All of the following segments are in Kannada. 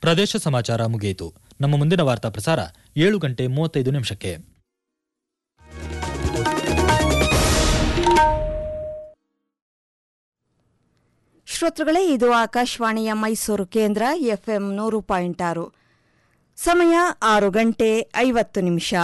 ಪ್ರದೇಶ ಸಮಾಚಾರ ಮುಗಿಯಿತು ನಮ್ಮ ಮುಂದಿನ ವಾರ್ತಾ ಪ್ರಸಾರ ಏಳು ಗಂಟೆ ಮೂವತ್ತೈದು ನಿಮಿಷಕ್ಕೆ ಶ್ರೋತೃಗಳೇ ಇದು ಆಕಾಶವಾಣಿಯ ಮೈಸೂರು ಕೇಂದ್ರ ಎಫ್ಎಂ ನೂರು ಪಾಯಿಂಟ್ ಆರು ಸಮಯ ಆರು ಗಂಟೆ ಐವತ್ತು ನಿಮಿಷ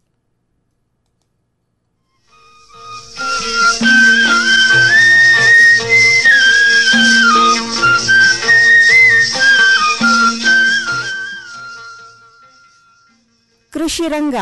ಕೃಷಿ ರಂಗ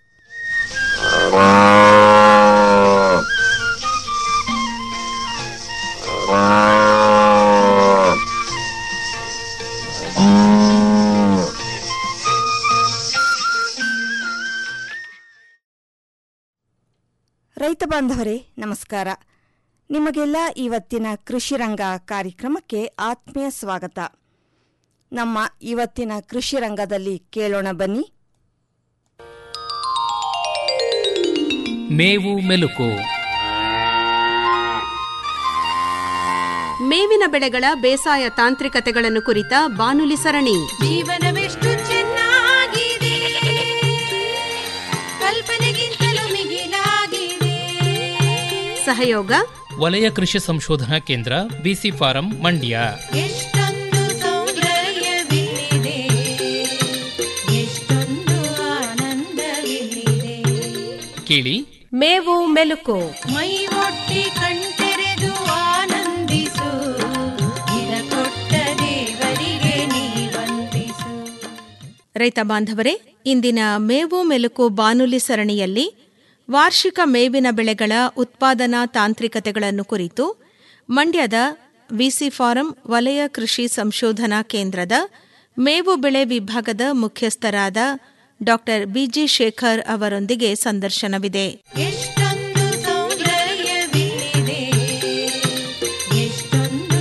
ರೈತ ಬಾಂಧವರೇ ನಮಸ್ಕಾರ ನಿಮಗೆಲ್ಲ ಇವತ್ತಿನ ಕೃಷಿ ರಂಗ ಕಾರ್ಯಕ್ರಮಕ್ಕೆ ಆತ್ಮೀಯ ಸ್ವಾಗತ ನಮ್ಮ ಇವತ್ತಿನ ಕೃಷಿ ರಂಗದಲ್ಲಿ ಕೇಳೋಣ ಬನ್ನಿ ಮೇವು ಮೆಲುಕು ಮೇವಿನ ಬೆಳೆಗಳ ಬೇಸಾಯ ತಾಂತ್ರಿಕತೆಗಳನ್ನು ಕುರಿತ ಬಾನುಲಿ ಸರಣಿ ಜೀವನವೆಷ್ಟು ಚೆನ್ನಾಗಿದೆ ಕಲ್ಪನೆಗಿಂತಲೂ ಮಿಗಿಲಾಗಿದೆ ಸಹಯೋಗ ವಲಯ ಕೃಷಿ ಸಂಶೋಧನಾ ಕೇಂದ್ರ ಬಿಸಿ ಫಾರಂ ಮಂಡ್ಯ ಎಷ್ಟೊಂದು ಸೌಂದರ್ಯವಿಲ್ಲಿದೆ ಎಷ್ಟೊಂದು ಆನಂದವಿಲ್ಲಿದೆ ಕೇಳಿ ಮೇವು ಮೆಲುಕು ಮೈ ಒಟ್ಟಿ ಕಣ್ತೆರೆದು ಆನಂದಿಸು ಇದ ಕೊಟ್ಟ ದೇವರಿಗೆ ನೀ ವಂದಿಸು ರೈತ ಬಾಂಧವರೇ ಇಂದಿನ ಮೇವು ಮೆಲುಕು ಬಾನುಲಿ ಸರಣಿಯಲ್ಲಿ ವಾರ್ಷಿಕ ಮೇವಿನ ಬೆಳೆಗಳ ಉತ್ಪಾದನಾ ತಾಂತ್ರಿಕತೆಗಳನ್ನು ಕುರಿತು ಮಂಡ್ಯದ ವಿಸಿ ಫಾರಂ ವಲಯ ಕೃಷಿ ಸಂಶೋಧನಾ ಕೇಂದ್ರದ ಮೇವು ಬೆಳೆ ವಿಭಾಗದ ಮುಖ್ಯಸ್ಥರಾದ ಡಾ ಬಿಜಿ ಶೇಖರ್ ಅವರೊಂದಿಗೆ ಸಂದರ್ಶನವಿದೆ ಎಷ್ಟೊಂದು ಸೌಂದರ್ಯವಿಲ್ಲಿದೆ ಎಷ್ಟೊಂದು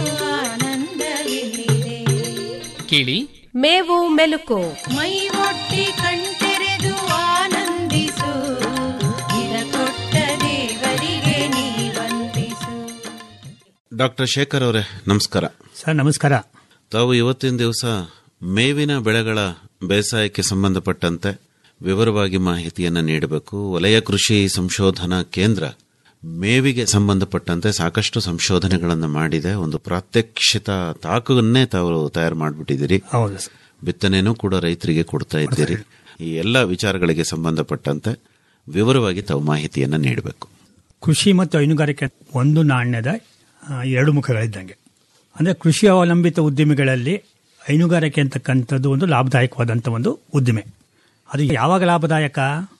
ಆನಂದವಿಲ್ಲಿದೆ ಕೇಳಿ ಮೇವು ಮೆಲುಕು ಮೈ ಒಟ್ಟಿ ಕಣ್ತೆರೆದು ಆನಂದಿಸು ಇದ ಕೊಟ್ಟ ದೇವರಿಗೆ ನೀ ವಂದಿಸು ಡಾಕ್ಟರ್ ಶೇಖರ್ ಅವರೇ ನಮಸ್ಕಾರ ಸರ್ ನಮಸ್ಕಾರ ತಾವು ಇವತ್ತಿನ ದಿವಸ ಮೇವಿನ ಬೆಳೆಗಳ ಬೇಸಾಯಕ್ಕೆ ಸಂಬಂಧಪಟ್ಟಂತೆ ವಿವರವಾಗಿ ಮಾಹಿತಿಯನ್ನು ನೀಡಬೇಕು ವಲಯ ಕೃಷಿ ಸಂಶೋಧನಾ ಕೇಂದ್ರ ಮೇವಿಗೆ ಸಂಬಂಧಪಟ್ಟಂತೆ ಸಾಕಷ್ಟು ಸಂಶೋಧನೆಗಳನ್ನು ಮಾಡಿದೆ ಒಂದು ಪ್ರಾತ್ಯಕ್ಷಿತ ತಾಕನ್ನೇ ತಾವು ತಯಾರು ಮಾಡಿಬಿಟ್ಟಿದ್ದೀರಿ ಹೌದು ಸರ್ ಬಿತ್ತನೆನೂ ಕೂಡ ರೈತರಿಗೆ ಕೊಡ್ತಾ ಇದ್ದೀರಿ ಈ ಎಲ್ಲ ವಿಚಾರಗಳಿಗೆ ಸಂಬಂಧಪಟ್ಟಂತೆ ವಿವರವಾಗಿ ತಾವು ಮಾಹಿತಿಯನ್ನು ನೀಡಬೇಕು ಕೃಷಿ ಮತ್ತು ಹೈನುಗಾರಿಕೆ ಒಂದು ನಾಣ್ಯದ ಆ, ಎರಡು ಮುಖಗಳಿದ್ದಂಗೆ ಅಂದರೆ ಕೃಷಿ ಅವಲಂಬಿತ ಉದ್ದಿಮೆಗಳಲ್ಲಿ ಹೈನುಗಾರಿಕೆ ಅಂತಕ್ಕಂಥದ್ದು ಒಂದು ಲಾಭದಾಯಕವಾದಂಥ ಒಂದು ಉದ್ದಿಮೆ ಅದು ಯಾವಾಗ ಲಾಭದಾಯಕ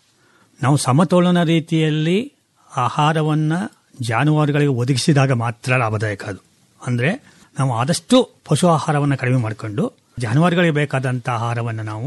ನಾವು ಸಮತೋಲನ ರೀತಿಯಲ್ಲಿ ಆಹಾರವನ್ನು ಜಾನುವಾರುಗಳಿಗೆ ಒದಗಿಸಿದಾಗ ಮಾತ್ರ ಲಾಭದಾಯಕ ಅದು ಅಂದರೆ ನಾವು ಆದಷ್ಟು ಪಶು ಆಹಾರವನ್ನು ಕಡಿಮೆ ಮಾಡಿಕೊಂಡು ಜಾನುವಾರುಗಳಿಗೆ ಬೇಕಾದಂಥ ಆಹಾರವನ್ನು ನಾವು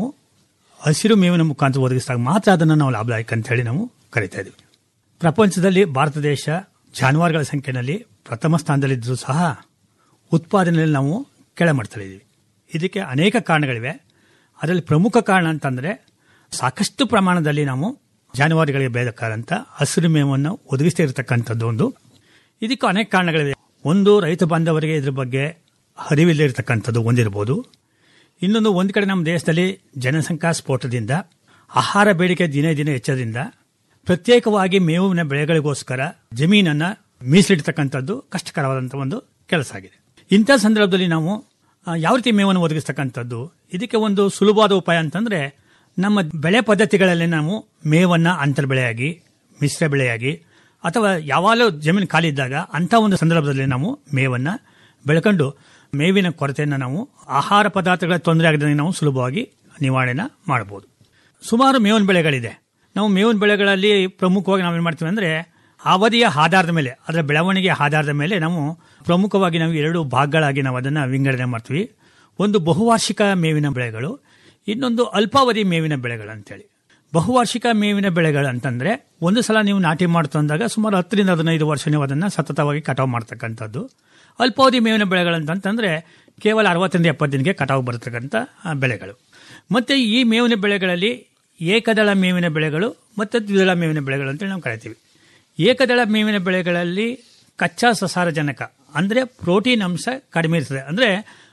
ಹಸಿರು ಮೇವಿನ ಮುಖಾಂತರ ಒದಗಿಸಿದಾಗ ಮಾತ್ರ ಅದನ್ನು ನಾವು ಲಾಭದಾಯಕ ಅಂತ ಹೇಳಿ ನಾವು ಕರಿತಾ ಇದ್ದೀವಿ ಪ್ರಪಂಚದಲ್ಲಿ ಭಾರತ ದೇಶ ಜಾನುವಾರುಗಳ ಸಂಖ್ಯೆಯಲ್ಲಿ ಪ್ರಥಮ ಸ್ಥಾನದಲ್ಲಿದ್ದರೂ ಸಹ ಉತ್ಪಾದನೆಯಲ್ಲಿ ನಾವು ಕೆಳಮಟ್ಟದಲ್ಲಿದ್ದೀವಿ ಇದಕ್ಕೆ ಅನೇಕ ಕಾರಣಗಳಿವೆ ಅದರಲ್ಲಿ ಪ್ರಮುಖ ಕಾರಣ ಅಂತಂದರೆ ಸಾಕಷ್ಟು ಪ್ರಮಾಣದಲ್ಲಿ ನಾವು ಜಾನುವಾರುಗಳಿಗೆ ಬೇಕಾದಂಥ ಹಸಿರು ಮೇವನ್ನು ಒದಗಿಸ್ತಾ ಇರತಕ್ಕಂಥದ್ದು ಒಂದು ಇದಕ್ಕೂ ಅನೇಕ ಕಾರಣಗಳಿವೆ ಒಂದು ರೈತ ಬಾಂಧವರಿಗೆ ಇದ್ರ ಬಗ್ಗೆ ಅರಿವಿಲ್ಲದಿರತಕ್ಕಂಥದ್ದು ಒಂದಿರ್ಬೋದು ಇನ್ನೊಂದು ಒಂದು ಕಡೆ ನಮ್ಮ ದೇಶದಲ್ಲಿ ಜನಸಂಖ್ಯಾ ಸ್ಫೋಟದಿಂದ ಆಹಾರ ಬೇಡಿಕೆ ದಿನೇ ದಿನೇ ಹೆಚ್ಚೋದ್ರಿಂದ ಪ್ರತ್ಯೇಕವಾಗಿ ಮೇವಿನ ಬೆಳೆಗಳಿಗೋಸ್ಕರ ಜಮೀನನ್ನ ಮೀಸಲಿಡ್ತಕ್ಕಂಥದ್ದು ಕಷ್ಟಕರವಾದಂಥ ಒಂದು ಕೆಲಸ ಆಗಿದೆ ಇಂಥ ಸಂದರ್ಭದಲ್ಲಿ ನಾವು ಆ, ಯಾವ ರೀತಿ ಮೇವನ್ನು ಒದಗಿಸ್ತಕ್ಕಂಥದ್ದು ಇದಕ್ಕೆ ಒಂದು ಸುಲಭವಾದ ಉಪಾಯ ಅಂತಂದ್ರೆ ನಮ್ಮ ಬೆಳೆ ಪದ್ಧತಿಗಳಲ್ಲಿ ನಾವು ಮೇವನ್ನ ಅಂತರ್ ಬೆಳೆಯಾಗಿ ಮಿಶ್ರ ಬೆಳೆಯಾಗಿ ಅಥವಾ ಯಾವಾಗಲೂ ಜಮೀನು ಖಾಲಿ ಇದ್ದಾಗ ಅಂಥ ಒಂದು ಸಂದರ್ಭದಲ್ಲಿ ನಾವು ಮೇವನ್ನ ಬೆಳ್ಕೊಂಡು ಮೇವಿನ ಕೊರತೆಯನ್ನು ನಾವು ಆಹಾರ ಪದಾರ್ಥಗಳ ತೊಂದರೆ ಆಗದಂಗೆ ನಾವು ಸುಲಭವಾಗಿ ನಿವಾರಣೆನ ಮಾಡಬಹುದು ಸುಮಾರು ಮೇವಿನ ಬೆಳೆಗಳಿದೆ ನಾವು ಮೇವಿನ ಬೆಳೆಗಳಲ್ಲಿ ಪ್ರಮುಖವಾಗಿ ನಾವೇನು ಮಾಡ್ತೀವಿ ಅಂದರೆ ಅವಧಿಯ ಆಧಾರದ ಮೇಲೆ ಅದರ ಬೆಳವಣಿಗೆಯ ಆಧಾರದ ಮೇಲೆ ನಾವು ಪ್ರಮುಖವಾಗಿ ನಾವು ಎರಡು ಭಾಗಗಳಾಗಿ ನಾವು ಅದನ್ನು ವಿಂಗಡಣೆ ಮಾಡ್ತೀವಿ ಒಂದು ಬಹುವಾರ್ಷಿಕ ಮೇವಿನ ಬೆಳೆಗಳು ಇನ್ನೊಂದು ಅಲ್ಪಾವಧಿ ಮೇವಿನ ಬೆಳೆಗಳು ಅಂತೇಳಿ ಬಹುವಾರ್ಷಿಕ ಮೇವಿನ ಬೆಳೆಗಳು ಅಂತಂದ್ರೆ ಒಂದು ಸಲ ನೀವು ನಾಟಿ ಮಾಡ್ತು ಅಂದಾಗ ಸುಮಾರು ಹತ್ತರಿಂದ ಹದಿನೈದು ವರ್ಷ ನೀವು ಅದನ್ನು ಸತತವಾಗಿ ಕಟಾವು ಮಾಡ್ತಕ್ಕಂಥದ್ದು ಅಲ್ಪಾವಧಿ ಮೇವಿನ ಬೆಳೆಗಳು ಅಂತಂತಂದ್ರೆ ಕೇವಲ ಅರವತ್ತರಿಂದ ಎಪ್ಪತ್ತು ದಿನಕ್ಕೆ ಕಟಾವು ಬರತಕ್ಕಂಥ ಆ, ಬೆಳೆಗಳು ಮತ್ತೆ ಈ ಮೇವಿನ ಬೆಳೆಗಳಲ್ಲಿ ಏಕದಳ ಮೇವಿನ ಬೆಳೆಗಳು ಮತ್ತು ದ್ವಿದಳ ಮೇವಿನ ಬೆಳೆಗಳು ಅಂತೇಳಿ ನಾವು ಕರಿತೀವಿ ಏಕದಳ ಮೇವಿನ ಬೆಳೆಗಳಲ್ಲಿ ಕಚ್ಚಾ ಸಸಾರಜನಕ ಅಂದರೆ ಪ್ರೋಟೀನ್ ಅಂಶ ಕಡಿಮೆ ಇರ್ತದೆ ಅಂದರೆ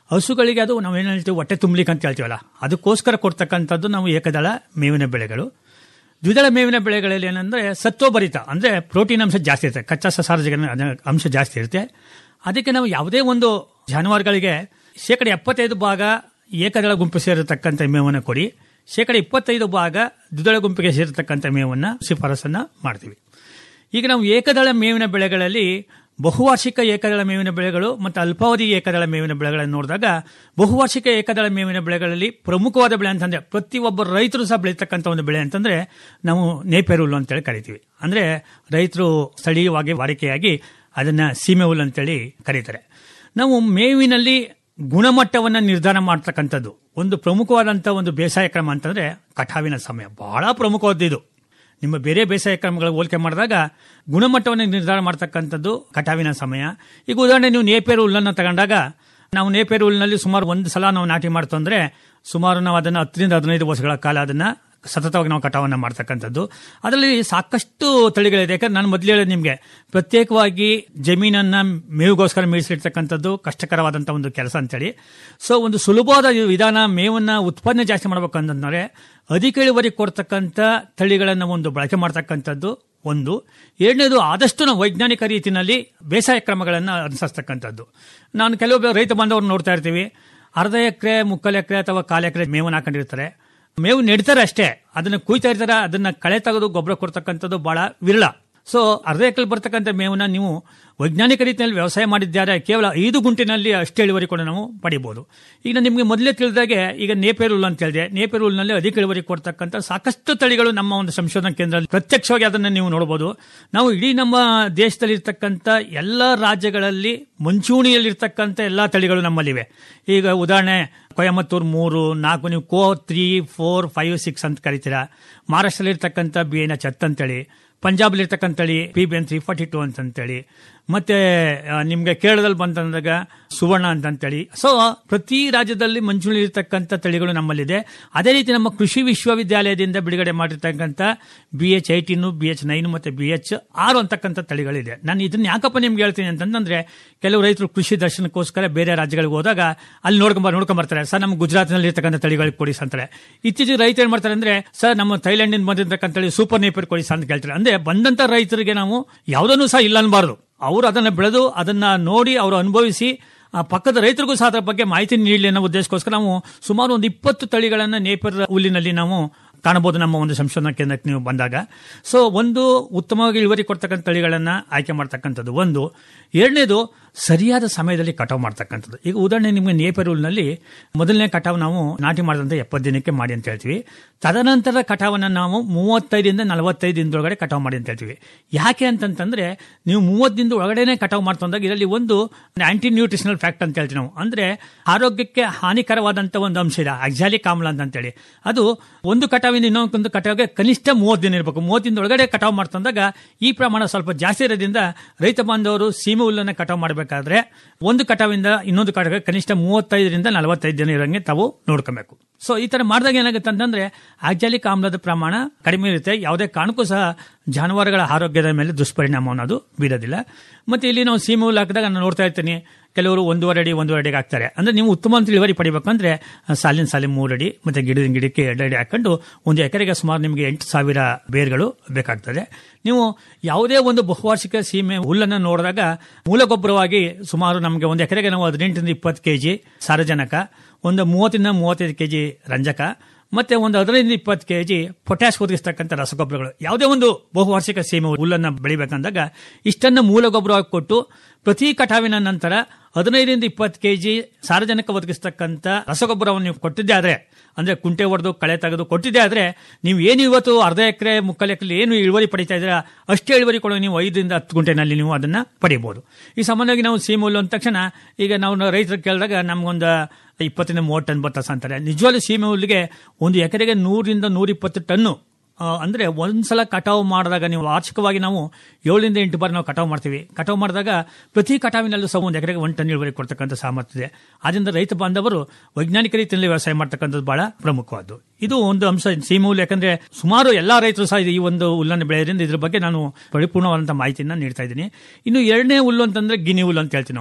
ಹಸುಗಳಿಗೆ ಅದು ನಾವೇನು ಹೇಳ್ತೀವಿ ಹೊಟ್ಟೆ ತುಂಬಲಿಕ್ಕೆ ಅಂತ ಹೇಳ್ತೀವಲ್ಲ ಅದಕ್ಕೋಸ್ಕರ ಕೊಡ್ತಕ್ಕಂಥದ್ದು ನಾವು ಏಕದಳ ಮೇವಿನ ಬೆಳೆಗಳು ದ್ವಿದಳ ಮೇವಿನ ಬೆಳೆಗಳಲ್ಲಿ ಏನಂದ್ರೆ ಸತ್ವಭರಿತ ಅಂದ್ರೆ ಪ್ರೋಟೀನ್ ಅಂಶ ಜಾಸ್ತಿ ಇರುತ್ತೆ ಕಚ್ಚಾ ಸಸಾರಜನಕ ಅಂಶ ಜಾಸ್ತಿ ಇರುತ್ತೆ ಅದಕ್ಕೆ ನಾವು ಯಾವುದೇ ಒಂದು ಜಾನುವಾರುಗಳಿಗೆ ಶೇಕಡ ಎಪ್ಪತ್ತೈದು ಭಾಗ ಏಕದಳ ಗುಂಪು ಸೇರಿರತಕ್ಕಂಥ ಮೇವನ್ನು ಕೊಡಿ ಶೇಕಡ ಇಪ್ಪತ್ತೈದು ಭಾಗ ದ್ವಿದಳ ಗುಂಪಿಗೆ ಸೇರಿರತಕ್ಕಂಥ ಮೇವನ್ನು ಶಿಫಾರಸನ್ನ ಮಾಡ್ತೀವಿ ಈಗ ನಾವು ಏಕದಳ ಮೇವಿನ ಬೆಳೆಗಳಲ್ಲಿ ಬಹುವಾರ್ಷಿಕ ಏಕದಳ ಮೇವಿನ ಬೆಳೆಗಳು ಮತ್ತು ಅಲ್ಪಾವಧಿ ಏಕದಳ ಮೇವಿನ ಬೆಳೆಗಳನ್ನು ನೋಡಿದಾಗ ಬಹುವಾರ್ಷಿಕ ಏಕದಳ ಮೇವಿನ ಬೆಳೆಗಳಲ್ಲಿ ಪ್ರಮುಖವಾದ ಬೆಳೆ ಅಂತಂದ್ರೆ ಪ್ರತಿಯೊಬ್ಬ ರೈತರು ಸಹ ಬೆಳೀತಕ್ಕಂಥ ಒಂದು ಬೆಳೆ ಅಂತಂದ್ರೆ ನಾವು ನೇಪೇರು ಹುಲ್ಲು ಅಂತೇಳಿ ಕರಿತೀವಿ ಅಂದ್ರೆ ರೈತರು ಸ್ಥಳೀಯವಾಗಿ ವಾಡಿಕೆಯಾಗಿ ಅದನ್ನ ಸೀಮೆ ಹುಲ್ಲು ಅಂತೇಳಿ ಕರೀತಾರೆ ನಾವು ಮೇವಿನಲ್ಲಿ ಗುಣಮಟ್ಟವನ್ನು ನಿರ್ಧಾರ ಮಾಡ್ತಕ್ಕಂಥದ್ದು ಒಂದು ಪ್ರಮುಖವಾದಂಥ ಒಂದು ಬೇಸಾಯ ಕ್ರಮ ಅಂತಂದ್ರೆ ಕಟಾವಿನ ಸಮಯ ಬಹಳ ಪ್ರಮುಖವಾದ್ದು ಇದು ನಿಮ್ಮ ಬೇರೆ ಬೇಸಾಯ ಕ್ರಮಗಳ ಹೋಲಿಕೆ ಮಾಡಿದಾಗ ಗುಣಮಟ್ಟವನ್ನು ನಿರ್ಧಾರ ಮಾಡ್ತಕ್ಕಂಥದ್ದು ಕಟಾವಿನ ಸಮಯ ಈಗ ಉದಾಹರಣೆ ನೀವು ನೇಪೇರು ಹುಲ್ಲನ್ನು ತಗೊಂಡಾಗ ನಾವು ನೇಪೇರು ಹುಲ್ಲಿನಲ್ಲಿ ಸುಮಾರು ಒಂದು ಸಲ ನಾವು ನಾಟಿ ಮಾಡ್ತು ಅಂದ್ರೆ ಸುಮಾರು ನಾವು ಅದನ್ನು ಹತ್ತರಿಂದ ಹದಿನೈದು ವರ್ಷಗಳ ಕಾಲ ಅದನ್ನ ಸತತವಾಗಿ ನಾವು ಕಟಾವನ್ನು ಮಾಡ್ತಕ್ಕಂಥದ್ದು ಅದರಲ್ಲಿ ಸಾಕಷ್ಟು ತಳಿಗಳಿದೆ ಯಾಕಂದ್ರೆ ನಾನು ಮೊದಲು ಹೇಳಿದೆ ನಿಮಗೆ ಪ್ರತ್ಯೇಕವಾಗಿ ಜಮೀನನ್ನ ಮೇವಿಗೋಸ್ಕರ ಮೀಸಲಿಡ್ತಕ್ಕಂಥದ್ದು ಕಷ್ಟಕರವಾದಂಥ ಒಂದು ಕೆಲಸ ಅಂತೇಳಿ ಸೊ ಒಂದು ಸುಲಭವಾದ ವಿಧಾನ ಮೇವನ್ನ ಉತ್ಪಾದನೆ ಜಾಸ್ತಿ ಮಾಡಬೇಕು ಅಂತಂದ್ರೆ ಅಧಿಕ ಇಳುವರಿ ಕೊಡ್ತಕ್ಕಂಥ ತಳಿಗಳನ್ನು ಒಂದು ಬಳಕೆ ಮಾಡ್ತಕ್ಕಂಥದ್ದು ಒಂದು ಎರಡನೇದು ಆದಷ್ಟು ನಾವು ವೈಜ್ಞಾನಿಕ ರೀತಿಯಲ್ಲಿ ಬೇಸಾಯ ಕ್ರಮಗಳನ್ನು ಅನುಸರಿಸ್ತಕ್ಕಂಥದ್ದು ನಾನು ಕೆಲವೊಬ್ಬ ರೈತ ಬಾಂಧವರು ನೋಡ್ತಾ ಇರ್ತೀವಿ ಅರ್ಧ ಎಕರೆ ಮುಕ್ಕಾಲು ಎಕರೆ ಅಥವಾ ಕಾಲು ಎಕರೆ ಮೇವನ್ನು ಹಾಕೊಂಡಿರ್ತಾರೆ ಮೇವು ನೆಡ್ತಾರೆ ಅಷ್ಟೇ ಅದನ್ನ ಕುಯ್ತಾ ಇರ್ತಾರೆ ಅದನ್ನ ಕಳೆ ತೆಗೆದು ಗೊಬ್ಬರ ಕೊಡ್ತಕ್ಕಂಥದ್ದು ಬಹಳ ವಿರಳ ಸೊ ಅರ್ಧ ಎಕರೆ ಬರ್ತಕ್ಕಂಥ ಮೇವನ್ನ ನೀವು ವೈಜ್ಞಾನಿಕ ರೀತಿಯಲ್ಲಿ ವ್ಯವಸಾಯ ಮಾಡಿದ್ದಾರೆ ಕೇವಲ ಐದು ಗುಂಟಿನಲ್ಲಿ ಅಷ್ಟೇ ಇಳುವರಿ ಕೂಡ ನಾವು ಪಡಿಬಹುದು ಈಗ ನಿಮಗೆ ಮೊದಲೇ ತಿಳಿದಾಗೆ ಈಗ ನೇಪೇರು ಹುಲ್ಲು ಅಂತ ಹೇಳಿದೆ ನೇಪೇರು ಹುಲ್ಲಿನಲ್ಲಿ ಅಧಿಕ ಇಳುವರಿ ಕೊಡ್ತಕ್ಕಂಥ ಸಾಕಷ್ಟು ತಳಿಗಳು ನಮ್ಮ ಒಂದು ಸಂಶೋಧನಾ ಕೇಂದ್ರದಲ್ಲಿ ಪ್ರತ್ಯಕ್ಷವಾಗಿ ಅದನ್ನು ನೀವು ನೋಡಬಹುದು ನಾವು ಇಡೀ ನಮ್ಮ ದೇಶದಲ್ಲಿ ಇರ್ತಕ್ಕಂಥ ಎಲ್ಲ ರಾಜ್ಯಗಳಲ್ಲಿ ಮುಂಚೂಣಿಯಲ್ಲಿರ್ತಕ್ಕಂಥ ಎಲ್ಲಾ ತಳಿಗಳು ನಮ್ಮಲ್ಲಿವೆ ಈಗ ಉದಾಹರಣೆ ಕೊಯಮತ್ತೂರು ಮೂರು ನಾಲ್ಕು ನೀವು Co three four five six ಅಂತ ಕರಿತೀರಾ ಮಹಾರಾಷ್ಟ್ರದಲ್ಲಿ ಇರ್ತಕ್ಕಂಥ ಬಿ ಎನ್ ಎಚ್ ಹತ್ತು ಅಂತೇಳಿ ಪಂಜಾಬ್ ಇರ್ತಕ್ಕಂಥ ತಳಿ P B N three forty two ಅಂತಂತೇಳಿ ಮತ್ತೆ ಆ, ನಿಮ್ಗೆ ಕೇರಳದಲ್ಲಿ ಬಂತಂದಾಗ ಸುವರ್ಣ ಅಂತಂತೇಳಿ ಸೊ ಪ್ರತಿ ರಾಜ್ಯದಲ್ಲಿ ಮಂಜೂಳಿ ಇರ್ತಕ್ಕಂಥ ತಳಿಗಳು ನಮ್ಮಲ್ಲಿದೆ ಅದೇ ರೀತಿ ನಮ್ಮ ಕೃಷಿ ವಿಶ್ವವಿದ್ಯಾಲಯದಿಂದ ಬಿಡುಗಡೆ ಮಾಡಿರ್ತಕ್ಕಂಥ B H eighteen B H nine ಮತ್ತೆ ಬಿ ಎಚ್ ಆರು ಅಂತಕ್ಕಂಥ ತಳಿಗಳಿದೆ ನಾನು ಇದನ್ನ ಯಾಕಪ್ಪ ನಿಮ್ಗೆ ಹೇಳ್ತೀನಿ ಅಂತಂದ್ರೆ ಕೆಲವು ರೈತರು ಕೃಷಿ ದರ್ಶನಕ್ಕೋಸ್ಕರ ಬೇರೆ ರಾಜ್ಯಗಳಿಗೆ ಹೋದಾಗ ಅಲ್ಲಿ ನೋಡ್ಕೊಂಬ ನೋಡ್ಕೊಂಬರ್ತಾರೆ ಸರ್ ನಮ್ಮ ಗುಜರಾತ್ನಲ್ಲಿ ಇರ್ತಕ್ಕಂಥ ತಳಿಗಳಿಗೆ ಕೊಡಿ ಅಂತಾರೆ ಇತ್ತೀಚೆಗೆ ರೈತ ಏನ್ ಮಾಡ್ತಾರೆ ಅಂದ್ರೆ ಸರ್ ನಮ್ಮ ಥೈಲ್ಯಾಂಡ್ ಬಂದಿರ್ತಕ್ಕಂಥ ತಳಿ ಸೂಪರ್ ನೇಪರ್ ಕೊಡಿ ಅಂತ ಕೇಳ್ತಾರೆ ಅಂದ್ರೆ ಬಂದಂತ ರೈತರಿಗೆ ನಾವು ಯಾವುದನ್ನು ಸಹ ಇಲ್ಲ ಅನ್ಬಾರ್ದು ಅವರು ಅದನ್ನ ಬೆಳೆದು ಅದನ್ನ ನೋಡಿ ಅವರು ಅನುಭವಿಸಿ ಆ ಪಕ್ಕದ ರೈತರಿಗೂ ಸಹ ಅದರ ಬಗ್ಗೆ ಮಾಹಿತಿ ನೀಡಲಿ ಅನ್ನೋ ಉದ್ದೇಶಕ್ಕೋಸ್ಕರ ನಾವು ಸುಮಾರು ಒಂದು ಇಪ್ಪತ್ತು ತಳಿಗಳನ್ನ ನೇಪರ್ ಹುಲ್ಲಿನಲ್ಲಿ ನಾವು ಕಾಣಬಹುದು ನಮ್ಮ ಒಂದು ಸಂಶೋಧನಾ ಕೇಂದ್ರಕ್ಕೆ ನೀವು ಬಂದಾಗ ಸೊ ಒಂದು ಉತ್ತಮವಾಗಿ ಇಳುವರಿ ಕೊಡ್ತಕ್ಕಂಥ ತಳಿಗಳನ್ನ ಆಯ್ಕೆ ಮಾಡ್ತಕ್ಕಂಥದ್ದು ಒಂದು ಎರಡನೇದು ಸರಿಯಾದ ಸಮಯದಲ್ಲಿ ಕಟಾವು ಮಾಡ್ತಕ್ಕಂಥದ್ದು ಈಗ ಉದಾಹರಣೆ ನಿಮಗೆ ನೇಪರ್ ಹುಲ್ನಲ್ಲಿ ಮೊದಲನೇ ಕಟಾವು ನಾವು ನಾಟಿ ಮಾಡಿದಂತೆ ಎಪ್ಪತ್ತು ದಿನಕ್ಕೆ ಮಾಡಿ ಅಂತ ಹೇಳ್ತೀವಿ ತದನಂತರ ಕಟಾವನ್ನು ನಾವು ಮೂವತ್ತೈದರಿಂದ ನಲವತ್ತೈದು ದಿನದೊಳಗಡೆ ಕಟಾವು ಮಾಡಿ ಅಂತ ಹೇಳ್ತೀವಿ ಯಾಕೆ ಅಂತಂತಂದ್ರೆ ನೀವು ಮೂವತ್ತು ದಿನದ ಒಳಗಡೆನೆ ಕಟಾವು ಮಾಡ್ತಂದಾಗ ಇದರಲ್ಲಿ ಒಂದು ಆಂಟಿ ನ್ಯೂಟ್ರಿಷನಲ್ ಫ್ಯಾಕ್ಟ್ ಅಂತ ಹೇಳ್ತೀವಿ ನಾವು ಅಂದ್ರೆ ಆರೋಗ್ಯಕ್ಕೆ ಹಾನಿಕರವಾದಂತ ಒಂದು ಅಂಶ ಇದೆ ಅಕ್ಸಾಲಿಕ್ ಆಮ್ಲ ಅಂತ ಅಂತೇಳಿ ಅದು ಒಂದು ಕಟಾವಿಂದ ಇನ್ನೊಂದು ಕಟಾವಿಗೆ ಕನಿಷ್ಠ ಮೂವತ್ತು ದಿನ ಇರಬೇಕು ಮೂವತ್ತು ದಿನದ ಒಳಗಡೆ ಕಟಾವು ಮಾಡ್ತಂದಾಗ ಈ ಪ್ರಮಾಣ ಸ್ವಲ್ಪ ಜಾಸ್ತಿ ಇರೋದ್ರಿಂದ ರೈತ ಬಾಂಧವರು ಸೀಮೆ ಹುಲ್ಲನ್ನು ಕಟಾವು ಮಾಡಬೇಕಾದ್ರೆ ಒಂದು ಕಟಾವಿಂದ ಇನ್ನೊಂದು ಕಟಾವಿಗೆ ಕನಿಷ್ಠ ಮೂವತ್ತೈದರಿಂದ ನಲವತ್ತೈದು ದಿನ ಇರೋಂಗೆ ತಾವು ನೋಡ್ಕೊಬೇಕು ಸೊ ಈ ತರ ಮಾಡಿದಾಗ ಏನಾಗುತ್ತೆ ಅಂತಂದ್ರೆ ಆಕ್ಸಾಲಿಕ್ ಆಮ್ಲದ ಪ್ರಮಾಣ ಕಡಿಮೆ ಇರುತ್ತೆ ಯಾವುದೇ ಕಾರಣಕ್ಕೂ ಸಹ ಜಾನುವಾರುಗಳ ಆರೋಗ್ಯದ ಮೇಲೆ ದುಷ್ಪರಿಣಾಮ ಅನ್ನೋದು ಬೀರೋದಿಲ್ಲ ಮತ್ತೆ ಇಲ್ಲಿ ನಾವು ಸೀಮೆ ಹುಲ್ಲು ಹಾಕಿದಾಗ ನಾನು ನೋಡ್ತಾ ಇರ್ತೀನಿ ಕೆಲವರು ಒಂದೂವರೆ ಅಡಿ ಒಂದೂವರೆ ಅಡಿಗೆ ಹಾಕ್ತಾರೆ ಅಂದ್ರೆ ನೀವು ಉತ್ತಮ ಅಂತ ಇಳುವರಿ ಪಡಿಬೇಕಂದ್ರೆ ಸಾಲಿನ ಸಾಲಿ ಮೂರು ಅಡಿ ಮತ್ತೆ ಗಿಡದ ಗಿಡಕ್ಕೆ ಎರಡು ಅಡಿ ಹಾಕೊಂಡು ಒಂದು ಎಕರೆಗೆ ಸುಮಾರು ನಿಮಗೆ ಎಂಟು ಸಾವಿರ ಬೇರ್ಗಳು ಬೇಕಾಗ್ತದೆ ನೀವು ಯಾವುದೇ ಒಂದು ಬಹುವಾರ್ಷಿಕ ಸೀಮೆ ಹುಲ್ಲನ್ನು ನೋಡಿದಾಗ ಮೂಲ ಗೊಬ್ಬರವಾಗಿ ಸುಮಾರು ನಮಗೆ ಒಂದು ಎಕರೆಗೆ ನಾವು ಹದಿನೆಂಟರಿಂದ ಇಪ್ಪತ್ತು ಕೆಜಿ ಸಾರಜನಕ ಒಂದು ಮೂವತ್ತರಿಂದ ಮೂವತ್ತೈದು ಕೆಜಿ ರಂಜಕ ಮತ್ತೆ ಒಂದು ಹದಿನೈದು ಇಪ್ಪತ್ತು ಕೆಜಿ ಪೊಟ್ಯಾಶ್ ಒದಗಿಸ್ತಕ್ಕಂಥ ರಸಗೊಬ್ಬರಗಳು ಯಾವುದೇ ಒಂದು ಬಹುವಾರ್ಷಿಕ ಸೀಮೆ ಹುಲ್ಲನ್ನು ಬೆಳಿಬೇಕಂದಾಗ ಇಷ್ಟನ್ನ ಮೂಲ ಗೊಬ್ಬರವಾಗಿ ಕೊಟ್ಟು ಪ್ರತಿ ಕಟಾವಿನ ನಂತರ ಹದಿನೈದರಿಂದ ಇಪ್ಪತ್ತು ಕೆಜಿ ಸಾರಜನಕ ಒದಗಿಸ್ತಕ್ಕಂಥ ರಸಗೊಬ್ಬರವನ್ನು ನೀವು ಕೊಟ್ಟಿದ್ದೇ ಆದ್ರೆ ಅಂದ್ರೆ ಕುಂಟೆ ಹೊಡೆದು ಕಳೆ ತೆಗೆದು ಕೊಟ್ಟಿದ್ದೇ ಆದ್ರೆ ನೀವು ಏನು ಇವತ್ತು ಅರ್ಧ ಎಕರೆ ಮುಕ್ಕಾಲು ಎಕರೆ ಏನು ಇಳುವರಿ ಪಡಿತಾ ಇದ್ದೀರಾ ಅಷ್ಟೇ ಇಳುವರಿ ಕೊಡೋ ನೀವು ಐದರಿಂದ ಹತ್ತು ಗುಂಟೆನಲ್ಲಿ ನೀವು ಅದನ್ನ ಪಡಿಬಹುದು ಈ ಸಂಬಂಧವಾಗಿ ನಾವು ಸೀಮೆ ಹುಲ್ಲು ಅಂದ ತಕ್ಷಣ ಈಗ ನಾವು ರೈತರು ಕೇಳಿದಾಗ ನಮ್ಗೊಂದು ಇಪ್ಪತ್ತರಿಂದ ಮೂವತ್ತು ಟನ್ ಬತ್ತಾಸ ಅಂತಾರೆ ನಿಜವಾಗ್ಲೂ ಸೀಮೆ ಹುಲ್ಲಿಗೆ ಒಂದು ಎಕರೆಗೆ ನೂರಿಂದ ನೂರಿಪ್ಪತ್ತು ಟನ್ನು ಆ, ಅಂದ್ರೆ ಒಂದ್ಸಲ ಕಟಾವು ಮಾಡಿದಾಗ ನೀವು ವಾರ್ಷಿಕವಾಗಿ ನಾವು ಏಳರಿಂದ ಎಂಟು ಬಾರಿ ನಾವು ಕಟಾವು ಮಾಡ್ತೀವಿ ಕಟಾವು ಮಾಡಿದಾಗ ಪ್ರತಿ ಕಟಾವಿನಲ್ಲೂ ಸಹ ಒಂದು ಎಕರೆಗೆ ಒಂದು ಟನ್ ಇಳುವರಿ ಕೊಡ್ತಕ್ಕಂಥ ಸಾಮರ್ಥ್ಯ ಇದೆ ಆದ್ರಿಂದ ರೈತ ಬಾಂಧವರು ವೈಜ್ಞಾನಿಕ ರೀತಿಯಲ್ಲಿ ವ್ಯವಸಾಯ ಮಾಡ್ತಕ್ಕಂಥದ್ದು ಬಹಳ ಪ್ರಮುಖವಾದ್ದು ಇದು ಒಂದು ಅಂಶ ಸೀಮೆ ಹುಲ್ಲು ಯಾಕಂದ್ರೆ ಸುಮಾರು ಎಲ್ಲಾ ರೈತರು ಸಹ ಈ ಒಂದು ಹುಲ್ಲನ್ನು ಬೆಳೆಯೋದ್ರಿಂದ ಇದ್ರ ಬಗ್ಗೆ ನಾನು ಪರಿಪೂರ್ಣವಾದಂತಹ ಮಾಹಿತಿಯನ್ನ ನೀಡ್ತಾ ಇದ್ದೀನಿ ಇನ್ನು ಎರಡನೇ ಹುಲ್ಲು ಅಂತಂದ್ರೆ ಗಿನಿ ಹುಲ್ಲು ಅಂತ ಹೇಳ್ತೀವಿ ನಾವು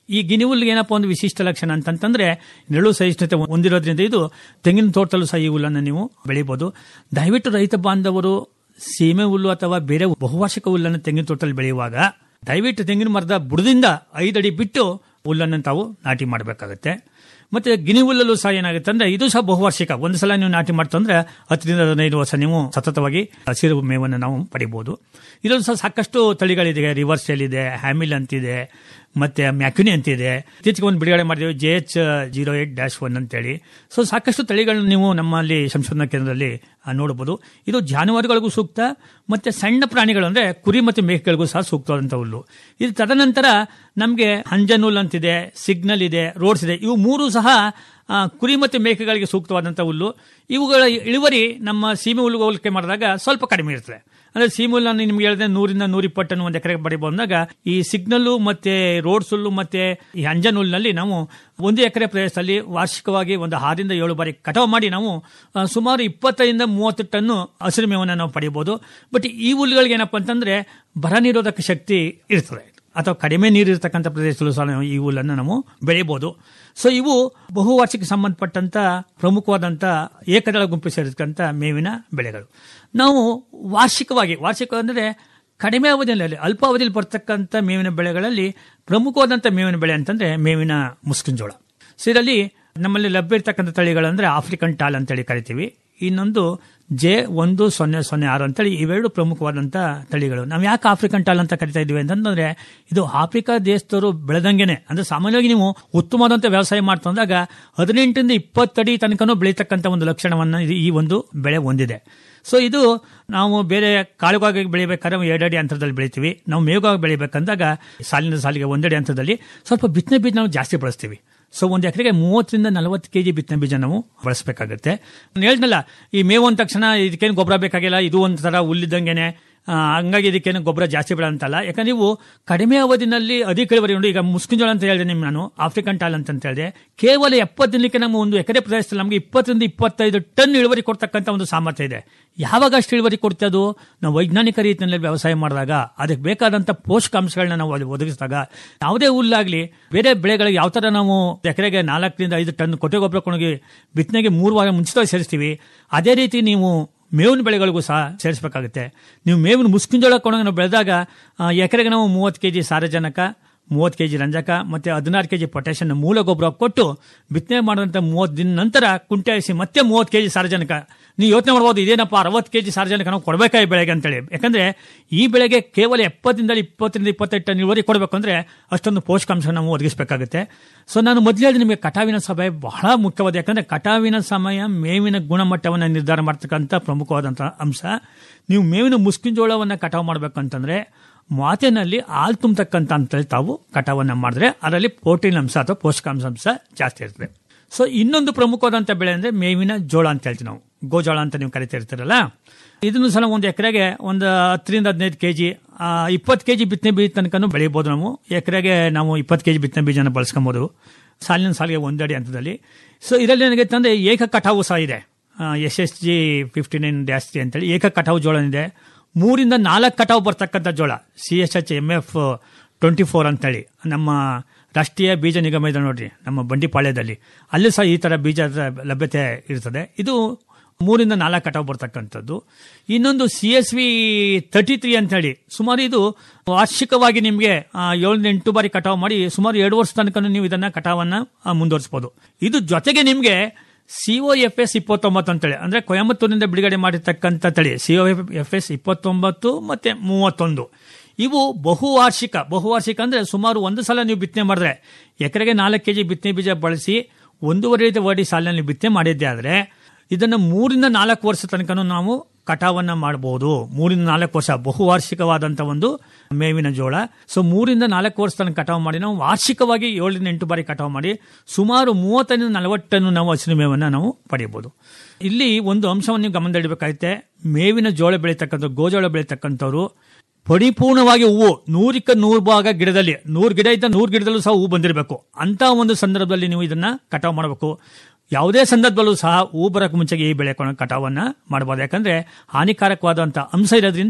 ಈ ಗಿನಿಹುಲ್ಗೆ ಏನಪ್ಪಾ ಒಂದು ವಿಶಿಷ್ಟ ಲಕ್ಷಣ ಅಂತಂತಂದ್ರೆ ನೆರಳು ಸಹಿಷ್ಣುತೆ ಹೊಂದಿರೋದ್ರಿಂದ ಇದು ತೆಂಗಿನ ತೋಟದಲ್ಲೂ ಸಹ ಈ ಹುಲ್ಲನ್ನು ನೀವು ಬೆಳಿಬಹುದು ದಯವಿಟ್ಟು ರೈತ ಬಾಂಧವರು ಸೀಮೆ ಹುಲ್ಲು ಅಥವಾ ಬೇರೆ ಬಹುವಾರ್ಷಿಕ ಹುಲ್ಲನ್ನು ತೆಂಗಿನ ತೋಟದಲ್ಲಿ ಬೆಳೆಯುವಾಗ ದಯವಿಟ್ಟು ತೆಂಗಿನ ಮರದ ಬುಡದಿಂದ ಐದಡಿ ಬಿಟ್ಟು ಹುಲ್ಲನ್ನು ತಾವು ನಾಟಿ ಮಾಡಬೇಕಾಗತ್ತೆ ಮತ್ತೆ ಗಿನಿ ಹುಲ್ಲಲ್ಲೂ ಸಹ ಏನಾಗುತ್ತೆ ಅಂದ್ರೆ ಇದು ಸಹ ಬಹುವಾರ್ಷಿಕ ಒಂದು ಸಲ ನೀವು ನಾಟಿ ಮಾಡ್ತಂದ್ರೆ ಹತ್ತರಿಂದ ಹದಿನೈದು ವರ್ಷ ನೀವು ಸತತವಾಗಿ ಹಸಿರು ಮೇವನ್ನು ನಾವು ಪಡಿಬಹುದು ಇದರಲ್ಲೂ ಸಹ ಸಾಕಷ್ಟು ತಳಿಗಳಿದೆ ರಿವರ್ಸೆಲ್ ಇದೆ ಹ್ಯಾಮಿಲ್ ಅಂತಿದೆ ಮತ್ತೆ ಮ್ಯಾಕ್ಯುನಿ ಅಂತಿದೆ ಇತ್ತೀಚೆಗೆ ಒಂದು ಬಿಡುಗಡೆ ಮಾಡಿದ್ದೇವೆ J H zero eight dash one ಅಂತೇಳಿ ಸೊ ಸಾಕಷ್ಟು ತಳಿಗಳನ್ನ ನೀವು ನಮ್ಮಲ್ಲಿ ಸಂಶೋಧನಾ ಕೇಂದ್ರದಲ್ಲಿ ಆ, ನೋಡಬಹುದು ಇದು ಜಾನುವಾರುಗಳಿಗೂ ಸೂಕ್ತ ಮತ್ತೆ ಸಣ್ಣ ಪ್ರಾಣಿಗಳು ಅಂದ್ರೆ ಕುರಿ ಮತ್ತು ಮೇಕೆಗಳಿಗೂ ಸಹ ಸೂಕ್ತವಾದಂಥ ಹುಲ್ಲು ಇದು ತದನಂತರ ನಮಗೆ ಹಂಜನೂಲ್ ಅಂತಿದೆ ಸಿಗ್ನಲ್ ಇದೆ ರೋಡ್ಸ್ ಇದೆ ಇವು ಮೂರು ಸಹ ಆ, ಕುರಿ ಮತ್ತು ಮೇಕೆಗಳಿಗೆ ಸೂಕ್ತವಾದಂಥ ಹುಲ್ಲು ಇವುಗಳ ಇಳುವರಿ ನಮ್ಮ ಸೀಮೆ ಹುಲ್ಲು ಹೋಲಿಕೆ ಮಾಡಿದಾಗ ಸ್ವಲ್ಪ ಕಡಿಮೆ ಇರ್ತದೆ ಅಂದ್ರೆ ಸೀಮೆ ಹುಲ್ಲು ನಾನು ನಿಮ್ಗೆ ಹೇಳಿದೆ ನೂರಿಂದ ನೂರಿಪ್ಪತ್ತನ್ನು ಒಂದು ಎಕರೆಗೆ ಬಡಿ ಬಂದಾಗ ಈ ಸಿಗ್ನಲ್ಲು ಮತ್ತೆ ರೋಡ್ಸ್ ಹುಲ್ಲು ಮತ್ತೆ ಈ ಅಂಜನ್ ಹುಲ್ಲಿನಲ್ಲಿ ನಾವು ಒಂದು ಎಕರೆ ಪ್ರದೇಶದಲ್ಲಿ ವಾರ್ಷಿಕವಾಗಿ ಒಂದು ಆರರಿಂದ ಏಳು ಬಾರಿ ಕಟಾವು ಮಾಡಿ ನಾವು ಆ, ಸುಮಾರು ಇಪ್ಪತ್ತೈದಿಂದ ಮೂವತ್ತು ಟನ್ನು ಹಸಿರು ಮೇವನ್ನು ನಾವು ಪಡೆಯಬಹುದು ಬಟ್ ಈ ಹುಲ್ಲುಗಳಿಗೆ ಏನಪ್ಪಾ ಅಂತಂದ್ರೆ ಬರ ನಿರೋಧಕ ಶಕ್ತಿ ಇರ್ತದೆ ಅಥವಾ ಕಡಿಮೆ ನೀರು ಇರತಕ್ಕಂಥ ಪ್ರದೇಶದಲ್ಲೂ ಸಹ ನಾವು ಈ ಹುಲ್ಲನ್ನು ನಾವು ಬೆಳೆಯಬಹುದು ಸೊ ಇವು ಬಹುವಾರ್ಷಿಕ ಸಂಬಂಧಪಟ್ಟಂತ ಪ್ರಮುಖವಾದಂಥ ಏಕದಳ ಗುಂಪು ಸೇರಿರ್ತಕ್ಕಂಥ ಮೇವಿನ ಬೆಳೆಗಳು ನಾವು ವಾರ್ಷಿಕವಾಗಿ ವಾರ್ಷಿಕ ಅಂದರೆ ಕಡಿಮೆ ಅವಧಿಯಲ್ಲಿ ಅಲ್ಪಾವಧಿಯಲ್ಲಿ ಬರ್ತಕ್ಕಂಥ ಮೇವಿನ ಬೆಳೆಗಳಲ್ಲಿ ಪ್ರಮುಖವಾದಂಥ ಮೇವಿನ ಬೆಳೆ ಅಂತಂದ್ರೆ ಮೇವಿನ ಮುಸ್ಕಿನ ಜೋಳ ಸೊ ಇದರಲ್ಲಿ ನಮ್ಮಲ್ಲಿ ಲಭ್ಯ ಇರ್ತಕ್ಕಂಥ ತಳಿಗಳಂದ್ರೆ ಆಫ್ರಿಕನ್ ಟಾಲ್ ಅಂತೇಳಿ ಕರಿತೀವಿ ಇನ್ನೊಂದು ಜೆ ಒಂದು ಸೊನ್ನೆ ಸೊನ್ನೆ ಆರು ಅಂತೇಳಿ ಇವೆರಡು ಪ್ರಮುಖವಾದಂಥ ತಳಿಗಳು ನಾವು ಯಾಕೆ ಆಫ್ರಿಕನ್ ಟಾಲ್ ಅಂತ ಕರಿತಾ ಇದೀವಿ ಅಂತಂದ್ರೆ ಇದು ಆಫ್ರಿಕಾ ದೇಶದವರು ಬೆಳೆದಂಗೆನೆ ಅಂದ್ರೆ ಸಾಮಾನ್ಯವಾಗಿ ನೀವು ಉತ್ತಮವಾದಂಥ ವ್ಯವಸಾಯ ಮಾಡ್ತಂದಾಗ ಹದಿನೆಂಟರಿಂದ ಇಪ್ಪತ್ತಡಿ ತನಕನೂ ಬೆಳೀತಕ್ಕಂಥ ಒಂದು ಲಕ್ಷಣವನ್ನು ಇದು- ಈ ಒಂದು ಬೆಳೆ ಹೊಂದಿದೆ ಸೊ ಇದು ನಾವು ಬೇರೆ ಕಾಳುಗಾಗಿ ಬೆಳಿಬೇಕಾದ್ರೆ ಎರಡಡಿ ಅಂತರದಲ್ಲಿ ಬೆಳಿತೀವಿ ನಾವು ಮೇವಾಗಿ ಬೆಳಿಬೇಕಂದಾಗ ಸಾಲಿನ ಸಾಲಿಗೆ ಒಂದಡಿ ಅಂತರದಲ್ಲಿ ಸ್ವಲ್ಪ ಬಿತ್ತನೆ ಬೀಜ ನಾವು ಜಾಸ್ತಿ ಬಳಸ್ತೀವಿ ಸೊ ಒಂದು ಎಕರೆಗೆ ಮೂವತ್ತರಿಂದ ನಲವತ್ತು ಕೆಜಿ ಬಿತ್ತನೆ ಬೀಜ ನಾವು ಬಳಸಬೇಕಾಗುತ್ತೆ ನಾನು ಹೇಳ್ದಲ್ಲ ಈ ಮೇವು ಅಂದ ತಕ್ಷಣ ಇದಕ್ಕೇನು ಗೊಬ್ಬರ ಬೇಕಾಗಿಲ್ಲ ಇದು ಒಂಥರ ಹುಲ್ಲಿದ್ದಂಗೆನೆ ಆ, ಹಂಗಾಗಿ ಇದಕ್ಕೇನು ಗೊಬ್ಬರ ಜಾಸ್ತಿ ಬೇಡ ಅಂತಲ್ಲ ಯಾಕಂದ್ರೆ ನೀವು ಕಡಿಮೆ ಅವಧಿನಲ್ಲಿ ಅಧಿಕ ಇಳುವರಿ ಉಂಟು ಈಗ ಮುಸ್ಕಿಂಜೋಳ ಅಂತ ಹೇಳಿದೆ ನಿಮ್ಗೆ ನಾನು ಆಫ್ರಿಕನ್ ಟಾಲ್ ಅಂತ ಹೇಳಿದೆ ಕೇವಲ ಎಪ್ಪತ್ತು ದಿನಕ್ಕೆ ನಮ್ಮ ಒಂದು ಎಕರೆ ಪ್ರದೇಶದಲ್ಲಿ ನಮಗೆ ಇಪ್ಪತ್ತರಿಂದ ಇಪ್ಪತ್ತೈದು ಟನ್ ಇಳುವರಿ ಕೊಡ್ತಕ್ಕಂಥ ಒಂದು ಸಾಮರ್ಥ್ಯ ಇದೆ ಯಾವಾಗ ಅಷ್ಟು ಇಳುವರಿ ಕೊಡ್ತದೆ ಅದು ನಾವು ವೈಜ್ಞಾನಿಕ ರೀತಿಯಲ್ಲಿ ವ್ಯವಸಾಯ ಮಾಡಿದಾಗ ಅದಕ್ಕೆ ಬೇಕಾದಂಥ ಪೋಷಕಾಂಶಗಳನ್ನ ನಾವು ಅದು ಒದಗಿಸಿದಾಗ ಯಾವುದೇ ಹುಲ್ಲಾಗ್ಲಿ ಬೇರೆ ಬೆಳೆಗಳಿಗೆ ಯಾವ ತರ ನಾವು ಎಕರೆಗೆ ನಾಲ್ಕರಿಂದ ಐದು ಟನ್ ಕೊಟ್ಟೆ ಗೊಬ್ಬರ ಕೊಂಡೋಗಿ ಬಿತ್ತನೆಗೆ ಮೂರು ವಾರ ಮುಂಚಿತವಾಗಿ ಸೇರಿಸ್ತೀವಿ ಅದೇ ರೀತಿ ನೀವು ಮೇವಿನ ಬೆಳೆಗಳಿಗೂ ಸಹ ಸೇರಿಸಬೇಕಾಗುತ್ತೆ ನೀವು ಮೇವಿನ ಮುಸ್ಕಿನ ಜೋಳ ಕೊಂಡೋಗಿ ನಾವು ಬೆಳೆದಾಗ ಆ, ಎಕರೆಗೆ ನಾವು ಮೂವತ್ತು ಕೆಜಿ ಸಾರಜನಕ ಮೂವತ್ತು ಕೆಜಿ ರಂಜಕ ಮತ್ತೆ ಹದಿನಾರು ಕೆಜಿ ಪೊಟ್ಯಾಷಿಯಂ ಮೂಲ ಗೊಬ್ಬರ ಕೊಟ್ಟು ಬಿತ್ತನೆ ಮಾಡಿದಂಥ ಮೂವತ್ತು ದಿನ ನಂತರ ಕುಂಟೆ ಹಾಯಿಸಿ ಮತ್ತೆ ಮೂವತ್ತು ಕೆಜಿ ಸಾರಜನಕ ನೀವು ಯೋಚನೆ ಮಾಡ್ಬೋದು ಇದೇನಪ್ಪ ಅರವತ್ತು ಕೆಜಿ ಸಾರಜನಕ ನಾವು ಕೊಡಬೇಕಾ ಈ ಬೆಳೆಗೆ ಅಂತೇಳಿ ಯಾಕಂದ್ರೆ ಈ ಬೆಳೆಗೆ ಕೇವಲ ಎಪ್ಪತ್ತರಿಂದ ಇಪ್ಪತ್ತರಿಂದ ಇಪ್ಪತ್ತೈದು ಟನ್ ಇಳುವರಿ ಕೊಡಬೇಕು ಅಂದ್ರೆ ಅಷ್ಟೊಂದು ಪೋಷಕಾಂಶ ನಾವು ಒದಗಿಸಬೇಕಾಗುತ್ತೆ ಸೊ ನಾನು ಮೊದಲು ಹೇಳಿದ ನಿಮಗೆ ಕಟಾವಿನ ಸಮಯ ಬಹಳ ಮುಖ್ಯವಾದ ಯಾಕಂದ್ರೆ ಕಟಾವಿನ ಸಮಯ ಮೇವಿನ ಗುಣಮಟ್ಟವನ್ನು ನಿರ್ಧಾರ ಮಾಡ್ತಕ್ಕಂಥ ಪ್ರಮುಖವಾದಂತಹ ಅಂಶ ನೀವು ಮೇವಿನ ಮುಸ್ಕಿನ ಜೋಳವನ್ನು ಕಟಾವು ಮಾಡಬೇಕಂತಂದ್ರೆ ಮಾತಿನಲ್ಲಿ ಹಾಲು ತುಂಬತಕ್ಕಂಥ ಅಂತೇಳಿ ತಾವು ಕಟಾವನ್ನ ಮಾಡಿದ್ರೆ ಅದರಲ್ಲಿ ಪ್ರೋಟೀನ್ ಅಂಶ ಅಥವಾ ಪೋಷಕಾಂಶ ಅಂಶ ಜಾಸ್ತಿ ಇರ್ತದೆ ಸೊ ಇನ್ನೊಂದು ಪ್ರಮುಖವಾದಂಥ ಬೆಳೆ ಅಂದ್ರೆ ಮೇವಿನ ಜೋಳ ಅಂತ ಹೇಳ್ತೀವಿ ನಾವು ಗೋಜೋಳ ಅಂತ ನೀವು ಕರಿತಾ ಇರ್ತೀರಲ್ಲ ಇದನ್ನು ಸಲ ಒಂದು ಎಕರೆಗೆ ಒಂದು ಹತ್ತರಿಂದ ಹದಿನೈದು ಕೆಜಿ ಇಪ್ಪತ್ತು ಕೆಜಿ ಬಿತ್ತನೆ ಬೀಜ ತನಕನೂ ಬೆಳಿಬೋದು ನಾವು ಎಕರೆಗೆ ನಾವು ಇಪ್ಪತ್ತು ಕೆಜಿ ಬಿತ್ತನೆ ಬೀಜನ ಬಳಸ್ಕೊಬೋದು ಸಾಲಿನ ಸಾಲಿಗೆ ಒಂದಡಿ ಹಂತದಲ್ಲಿ ಸೊ ಇದರಲ್ಲಿ ನನಗೆ ತಂದೆ ಏಕ ಕಟಾವು ಸಹ ಇದೆ S S G fifty nine dash G ಅಂತೇಳಿ ಏಕ ಕಟಾವು ಜೋಳ ಇದೆ ಮೂರಿಂದ ನಾಲ್ಕು ಕಟಾವು ಬರ್ತಕ್ಕಂಥ ಜೋಳ C S H M F twenty four ಅಂತೇಳಿ ನಮ್ಮ ರಾಷ್ಟ್ರೀಯ ಬೀಜ ನಿಗಮ ಇದೆ ನೋಡ್ರಿ ನಮ್ಮ ಬಂಡಿಪಾಳ್ಯದಲ್ಲಿ ಅಲ್ಲಿ ಸಹ ಈ ತರ ಬೀಜದ ಲಭ್ಯತೆ ಇರ್ತದೆ ಇದು ಮೂರಿಂದ ನಾಲ್ಕು ಕಟಾವು ಬರ್ತಕ್ಕಂಥದ್ದು ಇನ್ನೊಂದು C S V thirty three ಅಂತ ಹೇಳಿ ಸುಮಾರು ಇದು ವಾರ್ಷಿಕವಾಗಿ ನಿಮಗೆ ಏಳರಿಂದ ಎಂಟು ಬಾರಿ ಕಟಾವು ಮಾಡಿ ಸುಮಾರು ಎರಡು ವರ್ಷ ತನಕ ನೀವು ಇದನ್ನ ಕಟಾವನ್ನ ಆ, ಮುಂದುವರಿಸಬಹುದು ಇದು ಜೊತೆಗೆ ನಿಮಗೆ ಸಿಒ ಎಫ್ ಎಸ್ ಇಪ್ಪತ್ತೊಂಬತ್ತು ಅಂತೇಳಿ ಅಂದ್ರೆ ಕೊಯಮತ್ತೂರಿನಿಂದ ಬಿಡುಗಡೆ ಮಾಡಿರ್ತಕ್ಕಂಥ ತಳಿ ಸಿಒ ಎಫ್ ಎಸ್ ಇಪ್ಪತ್ತೊಂಬತ್ತು ಮತ್ತೆ ಮೂವತ್ತೊಂದು ಇವು ಬಹುವಾರ್ಷಿಕ ಬಹುವಾರ್ಷಿಕ ಅಂದ್ರೆ ಸುಮಾರು ಒಂದು ಸಲ ನೀವು ಬಿತ್ತನೆ ಮಾಡಿದ್ರೆ ಎಕರೆಗೆ ನಾಲ್ಕು ಕೆಜಿ ಬಿತ್ತನೆ ಬೀಜ ಬಳಸಿ ಒಂದೂವರೆ ವಡಿ ಸಾಲಿನಲ್ಲಿ ಬಿತ್ತನೆ ಮಾಡಿದ್ದೆ ಆದ್ರೆ ಇದನ್ನ ಮೂರಿಂದ ನಾಲ್ಕು ವರ್ಷ ತನಕನೂ ನಾವು ಕಟಾವನ್ನ ಮಾಡಬಹುದು ಮೂರಿಂದ ನಾಲ್ಕು ವರ್ಷ ಬಹುವಾರ್ಷಿಕವಾದಂತ ಒಂದು ಮೇವಿನ ಜೋಳ ಸೊ ಮೂರಿಂದ ನಾಲ್ಕು ವರ್ಷ ತನಕ ಕಟಾವು ಮಾಡಿ ನಾವು ವಾರ್ಷಿಕವಾಗಿ ಏಳರಿಂದ ಎಂಟು ಬಾರಿ ಕಟಾವು ಮಾಡಿ ಸುಮಾರು ಮೂವತ್ತರಿಂದ ನಲವತ್ತು ಟನ್ ನಾವು ಹಸಿರು ಮೇವನ್ನ ನಾವು ಪಡೆಯಬಹುದು ಇಲ್ಲಿ ಒಂದು ಅಂಶವನ್ನು ನೀವು ಗಮನದಲ್ಲಿಡಬೇಕಾಗುತ್ತೆ ಮೇವಿನ ಜೋಳ ಬೆಳೀತಕ್ಕಂಥ ಗೋಜೋಳ ಬೆಳೀತಕ್ಕಂಥವ್ರು ಪರಿಪೂರ್ಣವಾಗಿ ಹೂವು ನೂರಕ್ಕೆ ನೂರು ಭಾಗ ಗಿಡದಲ್ಲಿ ನೂರು ಗಿಡ ಇದ್ದ ನೂರು ಗಿಡದಲ್ಲೂ ಸಹ ಹೂ ಬಂದಿರಬೇಕು ಅಂತ ಒಂದು ಸಂದರ್ಭದಲ್ಲಿ ನೀವು ಇದನ್ನ ಕಟಾವು ಮಾಡಬೇಕು ಯಾವುದೇ ಸಂದರ್ಭದಲ್ಲೂ ಸಹ ಹೂ ಬರಕ್ಕೆ ಮುಂಚೆಗೆ ಈ ಬೆಳೆ ಕೊಂಡ್- ಕಟಾವನ್ನ ಮಾಡಬಹುದು ಯಾಕಂದ್ರೆ ಹಾನಿಕಾರಕವಾದಂತಹ ಅಂಶ ಇರೋದ್ರಿಂದ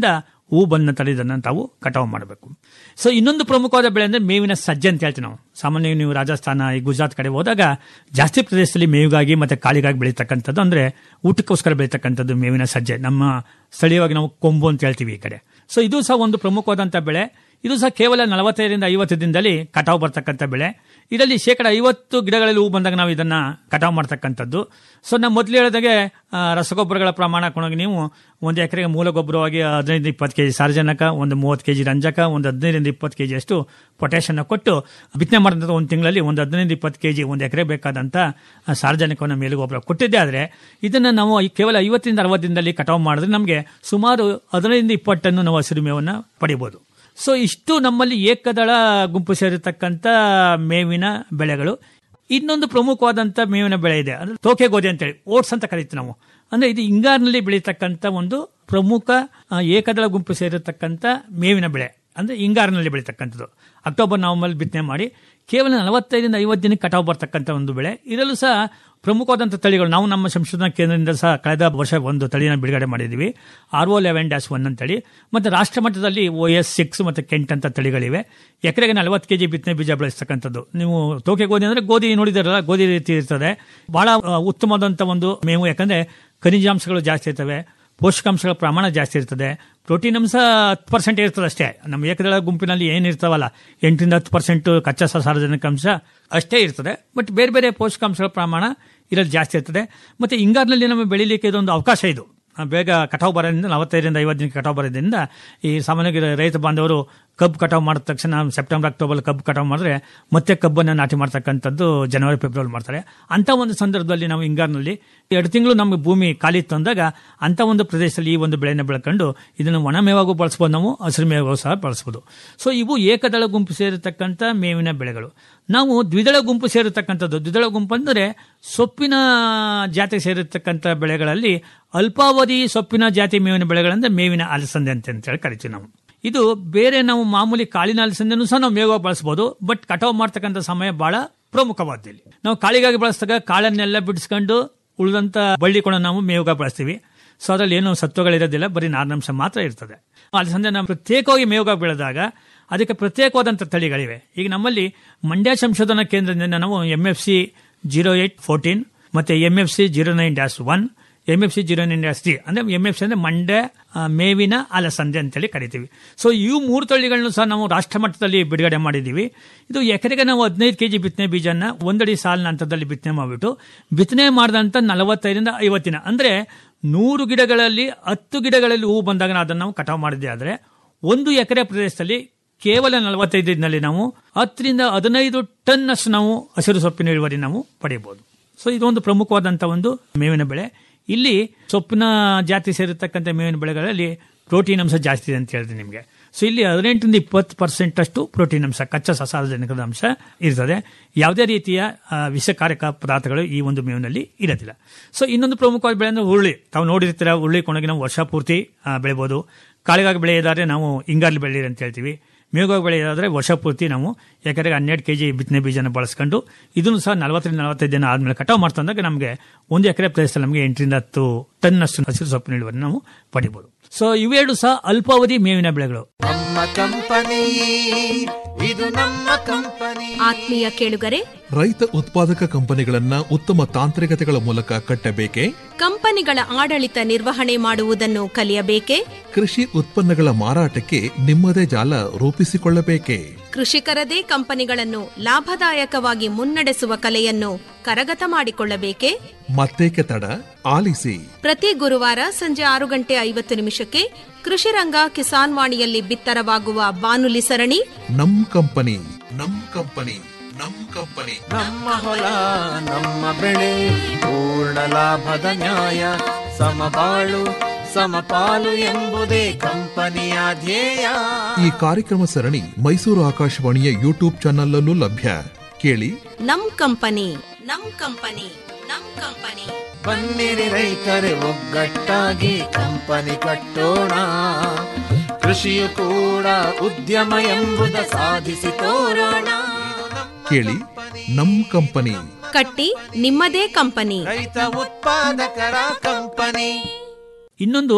ಹೂ ಬಂದ ನಂತರ ಇದನ್ನು ತಾವು ಕಟಾವು ಮಾಡಬೇಕು ಸೊ ಇನ್ನೊಂದು ಪ್ರಮುಖವಾದ ಬೆಳೆ ಅಂದರೆ ಮೇವಿನ ಸಜ್ಜೆ ಅಂತ ಹೇಳ್ತೀವಿ ನಾವು ಸಾಮಾನ್ಯವಾಗಿ ನೀವು ರಾಜಸ್ಥಾನ ಈ ಗುಜರಾತ್ ಕಡೆ ಹೋದಾಗ ಜಾಸ್ತಿ ಪ್ರದೇಶದಲ್ಲಿ ಮೇವಿಗಾಗಿ ಮತ್ತು ಕಾಳಿಗಾಗಿ ಬೆಳೀತಕ್ಕಂಥದ್ದು ಅಂದರೆ ಊಟಕ್ಕೋಸ್ಕರ ಬೆಳೀತಕ್ಕಂಥದ್ದು ಮೇವಿನ ಸಜ್ಜೆ ನಮ್ಮ ಸ್ಥಳೀಯವಾಗಿ ನಾವು ಕೊಂಬು ಅಂತ ಹೇಳ್ತೀವಿ ಈ ಕಡೆ ಸೊ ಇದು ಸಹ ಒಂದು ಪ್ರಮುಖವಾದಂಥ ಬೆಳೆ ಇದು ಸಹ ಕೇವಲ ನಲವತ್ತೈದರಿಂದ ಐವತ್ತು ದಿನದಲ್ಲಿ ಕಟಾವು ಬರ್ತಕ್ಕಂಥ ಬೆಳೆ ಇದರಲ್ಲಿ ಶೇಕಡ ಐವತ್ತು ಗಿಡಗಳಲ್ಲಿ ಹೂ ಬಂದಾಗ ನಾವು ಇದನ್ನ ಕಟಾವು ಮಾಡ್ತಕ್ಕಂಥದ್ದು ಸೊ ನಾವು ಮೊದಲು ಹೇಳಿದಾಗೆ ಆ, ರಸಗೊಬ್ಬರಗಳ ಪ್ರಮಾಣ ಕೊಂಡೋಗಿ ನೀವು ಒಂದು ಎಕರೆಗೆ ಮೂಲ ಗೊಬ್ಬರವಾಗಿ ಹದಿನೈದು ಇಪ್ಪತ್ತು ಕೆಜಿ ಸಾರಜನಕ ಒಂದು ಮೂವತ್ತು ಕೆಜಿ ರಂಜಕ ಒಂದು ಹದಿನೈದರಿಂದ ಇಪ್ಪತ್ತು ಕೆಜಿ ಅಷ್ಟು ಪೊಟ್ಯಾಷನ್ನ ಕೊಟ್ಟು ಬಿತ್ತನೆ ಮಾಡಿದಂಥ ಒಂದು ತಿಂಗಳಲ್ಲಿ ಒಂದು ಹದಿನೈದು ಇಪ್ಪತ್ತು ಕೆಜಿ ಒಂದು ಎಕರೆ ಬೇಕಾದಂಥ ಆ, ಸಾರಜನಕವನ್ನು ಮೇಲು ಗೊಬ್ಬರ ಕೊಟ್ಟಿದ್ದೆ ಆದರೆ ಇದನ್ನು ನಾವು ಈ ಕೇವಲ ಐವತ್ತರಿಂದ ಅರವತ್ತು ದಿನದಲ್ಲಿ ಕಟಾವು ಮಾಡಿದ್ರೆ ನಮಗೆ ಸುಮಾರು ಹದಿನೈದರಿಂದ ಇಪ್ಪತ್ತು ಟನ್ನು ನಾವು ಹಸಿರು ಮೇವನ್ನು ಪಡಿಬೋದು ಸೊ ಇಷ್ಟು ನಮ್ಮಲ್ಲಿ ಏಕದಳ ಗುಂಪು ಸೇರಿರ್ತಕ್ಕಂಥ ಮೇವಿನ ಬೆಳೆಗಳು ಇನ್ನೊಂದು ಪ್ರಮುಖವಾದಂಥ ಮೇವಿನ ಬೆಳೆ ಇದೆ ಅಂದ್ರೆ ತೋಕೆ ಗೋಧಿ ಅಂತೇಳಿ ಓಟ್ಸ್ ಅಂತ ಕರಿತೀವಿ ನಾವು ಅಂದ್ರೆ ಇದು ಹಿಂಗಾರಿನಲ್ಲಿ ಬೆಳೀತಕ್ಕಂಥ ಒಂದು ಪ್ರಮುಖ ಆ, ಏಕದಳ ಗುಂಪು ಸೇರಿರ್ತಕ್ಕಂಥ ಮೇವಿನ ಬೆಳೆ ಅಂದ್ರೆ ಹಿಂಗಾರಿನಲ್ಲಿ ಬೆಳೀತಕ್ಕಂಥದ್ದು ಅಕ್ಟೋಬರ್ ನವೆಂಬರ್ ಬಿತ್ತನೆ ಮಾಡಿ ಕೇವಲ ನಲವತ್ತೈದರಿಂದ ಐವತ್ತು ದಿನಕ್ಕೆ ಕಟಾವು ಬರ್ತಕ್ಕಂಥ ಒಂದು ಬೆಳೆ ಇದರಲ್ಲೂ ಸಹ ಪ್ರಮುಖವಾದಂಥ ತಳಿಗಳು ನಾವು ನಮ್ಮ ಸಂಶೋಧನಾ ಕೇಂದ್ರದಿಂದ ಸಹ ಕಳೆದ ವರ್ಷ ಒಂದು ತಳಿನ ಬಿಡುಗಡೆ ಮಾಡಿದ್ದೀವಿ R O eleven dash one ಅಂತೇಳಿ ಮತ್ತು ರಾಷ್ಟ್ರ ಮಟ್ಟದಲ್ಲಿ ಓ ಎಸ್ ಸಿಕ್ಸ್ ಮತ್ತು ಕೆಂಟ್ ಅಂತ ತಳಿಗಳಿವೆ ಎಕರೆಗೆ ನಲವತ್ತು ಕೆಜಿ ಬಿತ್ತನೆ ಬೀಜ ಬೆಳೆಸ್ತಕ್ಕಂಥದ್ದು ನೀವು ತೋಕೆ ಗೋಧಿ ಅಂದ್ರೆ ಗೋಧಿ ನೋಡಿದಾರಲ್ಲ ಗೋಧಿ ರೀತಿ ಇರ್ತದೆ ಬಹಳ ಆ, ಉತ್ತಮವಾದಂಥ ಒಂದು ಮೇವು ಯಾಕಂದ್ರೆ ಖನಿಜಾಂಶಗಳು ಜಾಸ್ತಿ ಇರ್ತವೆ ಪೋಷಕಾಂಶಗಳ ಪ್ರಮಾಣ ಜಾಸ್ತಿ ಇರ್ತದೆ ಪ್ರೋಟೀನ್ ಅಂಶ ಹತ್ತು ಪರ್ಸೆಂಟ್ ಇರ್ತದೆ ಅಷ್ಟೇ ನಮ್ಮ ಏಕದಳ ಗುಂಪಿನಲ್ಲಿ ಏನಿರ್ತಾವಲ್ಲ ಎಂಟರಿಂದ ಹತ್ತು ಪರ್ಸೆಂಟ್ ಕಚ್ಚಾ ಸಾರಜನಕ ಅಂಶ ಅಷ್ಟೇ ಇರ್ತದೆ ಬಟ್ ಬೇರೆ ಬೇರೆ ಪೋಷಕಾಂಶಗಳ ಪ್ರಮಾಣ ಇದರಲ್ಲಿ ಜಾಸ್ತಿ ಇರ್ತದೆ ಮತ್ತೆ ಹಿಂಗಾರಿನಲ್ಲಿ ನಮಗೆ ಬೆಳಿಲಿಕ್ಕೆ ಇದೊಂದು ಅವಕಾಶ ಇದು ಆ, ಬೇಗ ಕಟಾವು ಬರೋದ್ರಿಂದ ನಲವತ್ತೈದರಿಂದ ಐವತ್ತು ದಿನಕ್ಕೆ ಕಟಾವು ಬರೋದ್ರಿಂದ ಈ ಸಾಮಾನ್ಯವಾಗಿ ರೈತ ಬಾಂಧವರು ಕಬ್ಬು ಕಟಾವು ಮಾಡಿದ ತಕ್ಷಣ ಸೆಪ್ಟೆಂಬರ್ ಅಕ್ಟೋಬರ್ ಕಬ್ಬು ಕಟಾವು ಮಾಡಿದ್ರೆ ಮತ್ತೆ ಕಬ್ಬನ್ನು ನಾಟಿ ಮಾಡ್ತಕ್ಕಂಥದ್ದು ಜನವರಿ ಫೆಬ್ರವರಿ ಮಾಡ್ತಾರೆ ಅಂತ ಒಂದು ಸಂದರ್ಭದಲ್ಲಿ ನಾವು ಹಿಂಗಾರಿನಲ್ಲಿ ಎರಡು ತಿಂಗಳು ನಮಗೆ ಭೂಮಿ ಖಾಲಿ ತಂದಾಗ ಅಂತ ಒಂದು ಪ್ರದೇಶದಲ್ಲಿ ಈ ಒಂದು ಬೆಳೆನ ಬೆಳ್ಕೊಂಡು ಇದನ್ನು ಒಣ ಮೇವಾಗೂ ಬಳಸ್ಬೋದು ನಾವು ಹಸಿರು ಮೇವಾಗೂ ಸಹ ಬಳಸ್ಬೋದು ಸೊ ಇವು ಏಕದಳ ಗುಂಪು ಸೇರಿರ್ತಕ್ಕಂಥ ಮೇವಿನ ಬೆಳೆಗಳು ನಾವು ದ್ವಿದಳ ಗುಂಪು ಸೇರಿರ್ತಕ್ಕಂಥದ್ದು ದ್ವಿದಳ ಗುಂಪು ಅಂದರೆ ಸೊಪ್ಪಿನ ಜಾತಿಗೆ ಸೇರಿರ್ತಕ್ಕಂಥ ಬೆಳೆಗಳಲ್ಲಿ ಅಲ್ಪಾವಧಿ ಸೊಪ್ಪಿನ ಜಾತಿ ಮೇವಿನ ಬೆಳೆಗಳಂದ್ರೆ ಮೇವಿನ ಅಲಸಂದೆ ಅಂತ ಅಂತೇಳಿ ಕರಿತೀವಿ ನಾವು ಇದು ಬೇರೆ ನಾವು ಮಾಮೂಲಿ ಕಾಳಿನ ಅಲಸಂದೆನೂ ಸಹ ನಾವು ಮೇವಾಗಿ ಬಳಸ್ಬೋದು ಬಟ್ ಕಟಾವು ಮಾಡ್ತಕ್ಕಂಥ ಸಮಯ ಬಹಳ ಪ್ರಮುಖವಾದ್ದು ಇಲ್ಲಿ ನಾವು ಕಾಳಿಗಾಗಿ ಬಳಸಿದಾಗ ಕಾಳನ್ನೆಲ್ಲ ಬಿಡಿಸ್ಕೊಂಡು ಉಳಿದಂತ ಬಳ್ಳಿಕೊಂಡು ನಾವು ಮೇವುಗಾಗಿ ಬಳಸ್ತೀವಿ ಸೊ ಅದರಲ್ಲಿ ಏನು ಸತ್ವಗಳಿರೋದಿಲ್ಲ ಬರೀ ನಾರಿನಂಶ ಮಾತ್ರ ಇರ್ತದೆ ಅಲಸಂದೆ ನಾವು ಪ್ರತ್ಯೇಕವಾಗಿ ಮೇವುಗಾಗಿ ಬೆಳೆದಾಗ ಅದಕ್ಕೆ ಪ್ರತ್ಯೇಕವಾದಂಥ ತಳಿಗಳಿವೆ ಈಗ ನಮ್ಮಲ್ಲಿ ಮಂಡ್ಯ ಸಂಶೋಧನಾ ಕೇಂದ್ರದಿಂದ ನಾವು M F C zero eight fourteen ಮತ್ತೆ M F C zero nine dash one M F C zero nine dash three ಅಂದ್ರೆ ಎಂ ಎಫ್ ಸಿ ಅಂದ್ರೆ ಮಂಡ್ಯ ಆ, ಮೇವಿನ ಅಲಸಂದೆ ಅಂತೇಳಿ ಕರಿತೀವಿ ಸೊ ಇವು ಮೂರು ತಳಿಗಳನ್ನು ಸಹ ನಾವು ರಾಷ್ಟ್ರ ಮಟ್ಟದಲ್ಲಿ ಬಿಡುಗಡೆ ಮಾಡಿದ್ದೀವಿ ಇದು ಎಕರೆಗೆ ನಾವು ಹದಿನೈದು ಕೆಜಿ ಬಿತ್ತನೆ ಬೀಜನ ಒಂದಡಿ ಸಾಲಿನ ಹಂತದಲ್ಲಿ ಬಿತ್ತನೆ ಮಾಡಿಬಿಟ್ಟು ಬಿತ್ತನೆ ಮಾಡಿದಂಥ ನಲವತ್ತೈದರಿಂದ ಐವತ್ತಿನ ಅಂದ್ರೆ ನೂರು ಗಿಡಗಳಲ್ಲಿ ಹತ್ತು ಗಿಡಗಳಲ್ಲಿ ಹೂ ಬಂದಾಗ ನಾವು ಅದನ್ನು ನಾವು ಕಟಾವು ಮಾಡಿದ್ದೆ ಆದರೆ ಒಂದು ಎಕರೆ ಪ್ರದೇಶದಲ್ಲಿ ಕೇವಲ ನಲವತ್ತೈದು ದಿನದಲ್ಲಿ ನಾವು ಹತ್ತರಿಂದ ಹದಿನೈದು ಟನ್ ಅಷ್ಟು ನಾವು ಹಸಿರು ಸೊಪ್ಪಿನ ಇಳುವರಿ ನಾವು ಪಡೆಯಬಹುದು ಸೊ ಇದೊಂದು ಪ್ರಮುಖವಾದಂಥ ಒಂದು ಮೇವಿನ ಬೆಳೆ ಇಲ್ಲಿ ಸೊಪ್ಪಿನ ಜಾತಿ ಸೇರಿರ್ತಕ್ಕಂಥ ಮೇವಿನ ಬೆಳೆಗಳಲ್ಲಿ ಪ್ರೋಟೀನ್ ಅಂಶ ಜಾಸ್ತಿ ಇದೆ ಅಂತ ಹೇಳಿದೆ ನಿಮಗೆ ಸೊ ಇಲ್ಲಿ ಹದಿನೆಂಟರಿಂದ ಇಪ್ಪತ್ತು ಪರ್ಸೆಂಟ್ ಅಷ್ಟು ಪ್ರೋಟೀನ್ ಅಂಶ ಕಚ್ಚಾ ಸಾರಜನಕದ ಅಂಶ ಇರ್ತದೆ ಯಾವುದೇ ರೀತಿಯ ಆ, ವಿಷಕಾರಕ ಪದಾರ್ಥಗಳು ಈ ಒಂದು ಮೇವಿನಲ್ಲಿ ಇರೋದಿಲ್ಲ ಸೊ ಇನ್ನೊಂದು ಪ್ರಮುಖವಾದ ಬೆಳೆ ಅಂದ್ರೆ ಹುರುಳಿ ತಾವು ನೋಡಿರ್ತೀರ ಹುರುಳಿ ಕೊಂಡೋಗಿ ನಾವು ವರ್ಷ ಪೂರ್ತಿ ಆ, ಬೆಳಿಬೋದು ಕಾಳಿಗಾಗಿ ಬೆಳೆಯೋದಾದ್ರೆ ನಾವು ಹಿಂಗಾರ್ಲಿ ಬೆಳೀರಿ ಅಂತ ಹೇಳ್ತೀವಿ ಮೇವಾಗಿ ಬೆಳೆಯೋದಾದ್ರೆ ವರ್ಷ ಪೂರ್ತಿ ನಾವು ಎಕರೆಗೆ ಹನ್ನೆರಡು ಕೆಜಿ ಬಿತ್ತನೆ ಬೀಜನ ಬಳಸ್ಕೊಂಡು ಇದನ್ನು ಸಹ ನಲವತ್ತರಿಂದ ನಲವತ್ತೈದು ದಿನ ಆದ್ಮೇಲೆ ಕಟಾವು ಮಾಡ್ತಂದಾಗ ನಮಗೆ ಒಂದು ಎಕರೆ ಪ್ರದೇಶದಲ್ಲಿ ನಮಗೆ ಎಂಟರಿಂದ ಹತ್ತು ಟನ್ ಅಷ್ಟು ಹಸಿರು ಸೊಪ್ಪಿನ ಇಳುವರಿ ನಾವು ಪಡಿಬಹುದು ಸೊ ಇವೆರಡು ಸಹ ಅಲ್ಪಾವಧಿ ಮೇವಿನ ಬೆಳೆಗಳು ನಮ್ಮ ಕಂಪನಿ ಇದು ನಮ್ಮ ಕಂಪನಿ ಆತ್ಮೀಯ ಕೇಳುಗರೆ ರೈತ ಉತ್ಪಾದಕ ಕಂಪನಿಗಳನ್ನ ಉತ್ತಮ ತಾಂತ್ರಿಕತೆಗಳ ಮೂಲಕ ಕಟ್ಟಬೇಕೆ ಕಂಪನಿಗಳ ಆಡಳಿತ ನಿರ್ವಹಣೆ ಮಾಡುವುದನ್ನು ಕಲಿಯಬೇಕೆ ಕೃಷಿ ಉತ್ಪನ್ನಗಳ ಮಾರಾಟಕ್ಕೆ ನಿಮ್ಮದೇ ಜಾಲ ರೂಪಿಸಿಕೊಳ್ಳಬೇಕೆ ಕೃಷಿಕರದೇ ಕಂಪನಿಗಳನ್ನು ಲಾಭದಾಯಕವಾಗಿ ಮುನ್ನಡೆಸುವ ಕಲೆಯನ್ನು ಕರಗತ ಮಾಡಿಕೊಳ್ಳಬೇಕೆ ಮತ್ತೇಕೆ ತಡ ಆಲಿಸಿ ಪ್ರತಿ ಗುರುವಾರ ಸಂಜೆ ಆರು ಗಂಟೆ ಐವತ್ತು ನಿಮಿಷಕ್ಕೆ ಕೃಷಿರಂಗ ಕಿಸಾನ್ ವಾಣಿಯಲ್ಲಿ ಬಿತ್ತರವಾಗುವ ಬಾನುಲಿ ಸರಣಿ ನಮ್ ಕಂಪನಿ ನಮ್ ಕಂಪನಿ ನಮ್ ಕಂಪನಿ ನಮ್ಮ ಹೊಲ ನಮ್ಮ ಬೆಳೆ ಪೂರ್ಣ ಲಾಭದ ನ್ಯಾಯ ಸಮಬಾಳು ಸಮಪಾಲು ಎಂಬುದೇ ಕಂಪನಿಯ ಧ್ಯೇಯ ಈ ಕಾರ್ಯಕ್ರಮ ಸರಣಿ ಮೈಸೂರು ಆಕಾಶವಾಣಿಯ ಯೂಟ್ಯೂಬ್ ಚಾನಲ್ ಲಭ್ಯ ಕೇಳಿ ನಮ್ ಕಂಪನಿ ನಮ್ ಕಂಪನಿ ನಮ್ ಕಂಪನಿ ಬನ್ನಿರಿ ರೈತರೆ ಒಗ್ಗಟ್ಟಾಗಿ ಕಂಪನಿ ಕಟ್ಟೋಣ ಕೃಷಿಯು ಕೂಡ ಉದ್ಯಮ ಎಂಬುದ ಸಾಧಿಸಿ ತೋರೋಣ ಇದು ನಮ್ಮ ಕೇಳಿ ನಮ್ ಕಂಪನಿ ಕಟ್ಟಿ ನಿಮ್ಮದೇ ಕಂಪನಿ ರೈತ ಉತ್ಪಾದಕರ ಕಂಪನಿ ಇನ್ನೊಂದು